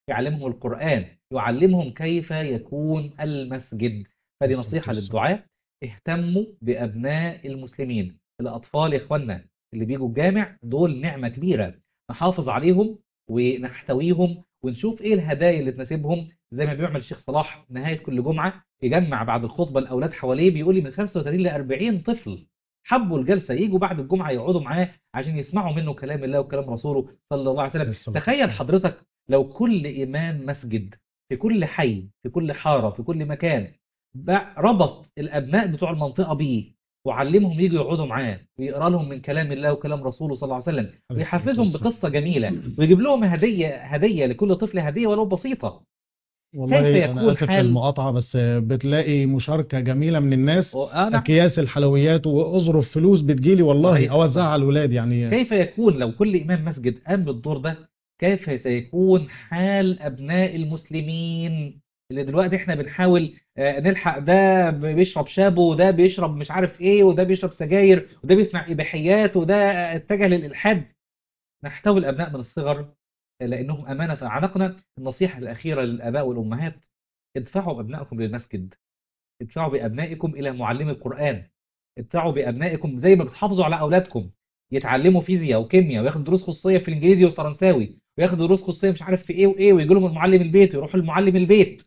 يعلمهم القرآن يعلمهم كيف يكون المسجد هذه بالظبط، نصيحة بالظبط. للدعاء اهتموا بأبناء المسلمين الأطفال يا إخوانا اللي بيجوا الجامع دول نعمة كبيرة نحافظ عليهم ونحتويهم ونشوف ايه الهدايا اللي تناسبهم زي ما بيعمل الشيخ صلاح نهاية كل جمعة يجمع بعد الخطبة الأولاد حواليه بيقول لي من 35 ل 40 طفل حبوا الجلسة يجوا بعد الجمعة يقعدوا معاه عشان يسمعوا منه كلام الله وكلام رسوله صلى الله عليه وسلم الصلاة تخيل والسلام. حضرتك لو كل إمام مسجد في كل حي في كل حارة في كل مكان بع- ربط الأبناء بتوع المنطقة بيه وعلمهم يجوا يقعدوا معاه ويقرا لهم من كلام الله وكلام رسوله صلى الله عليه وسلم ويحفزهم والسلام. بقصة جميلة ويجيب لهم هدية هدية لكل طفل هدية ولو بسيطة والله كيف أنا يكون آسف حال- المقاطعة بس بتلاقي مشاركة جميلة من الناس وأنا أكياس الحلويات وأظرف فلوس بتجيلي والله صحيح. أوزعها على الولاد يعني كيف يكون لو كل إمام مسجد قام بالدور ده كيف سيكون حال أبناء المسلمين اللي دلوقتي احنا بنحاول آه، نلحق ده بيشرب شابو وده بيشرب مش عارف ايه وده بيشرب سجاير وده بيسمع إباحيات وده اتجه للإلحاد نحتوي الأبناء من الصغر لأنهم أمانة في أعناقنا النصيحة الأخيرة للآباء والأمهات ادفعوا بأبنائكم للمسجد ادفعوا بأبنائكم إلى معلم القرآن ادفعوا بأبنائكم زي ما بتحافظوا على أولادكم يتعلموا فيزياء وكيمياء وياخدوا دروس خصوصية في الإنجليزي والفرنساوي وياخدوا دروس خصوصية مش عارف في إيه وإيه ويجي لهم المعلم البيت ويروحوا المعلم البيت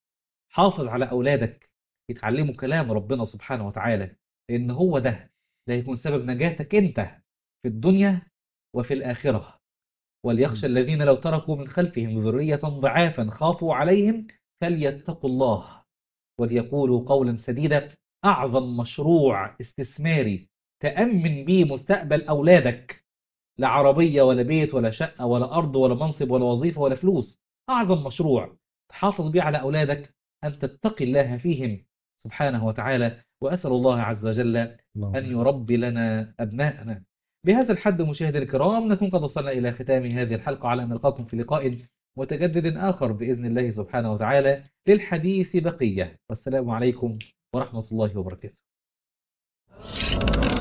حافظ على أولادك يتعلموا كلام ربنا سبحانه وتعالى لأن هو ده اللي هيكون سبب نجاتك أنت في الدنيا وفي الآخرة وليخشى الذين لو تركوا من خلفهم ذرية ضعافا خافوا عليهم فليتقوا الله وليقولوا قولا سديدا أعظم مشروع استثماري تأمن بيه مستقبل أولادك لا عربية ولا بيت ولا شقة ولا أرض ولا منصب ولا وظيفة ولا فلوس أعظم مشروع تحافظ بيه على أولادك أن تتقي الله فيهم سبحانه وتعالى وأسأل الله عز وجل اللهم أن يربي لنا أبناءنا بهذا الحد مشاهدي الكرام نكون قد وصلنا إلى ختام هذه الحلقة على أن نلقاكم في لقاء متجدد آخر بإذن الله سبحانه وتعالى للحديث بقية والسلام عليكم ورحمة الله وبركاته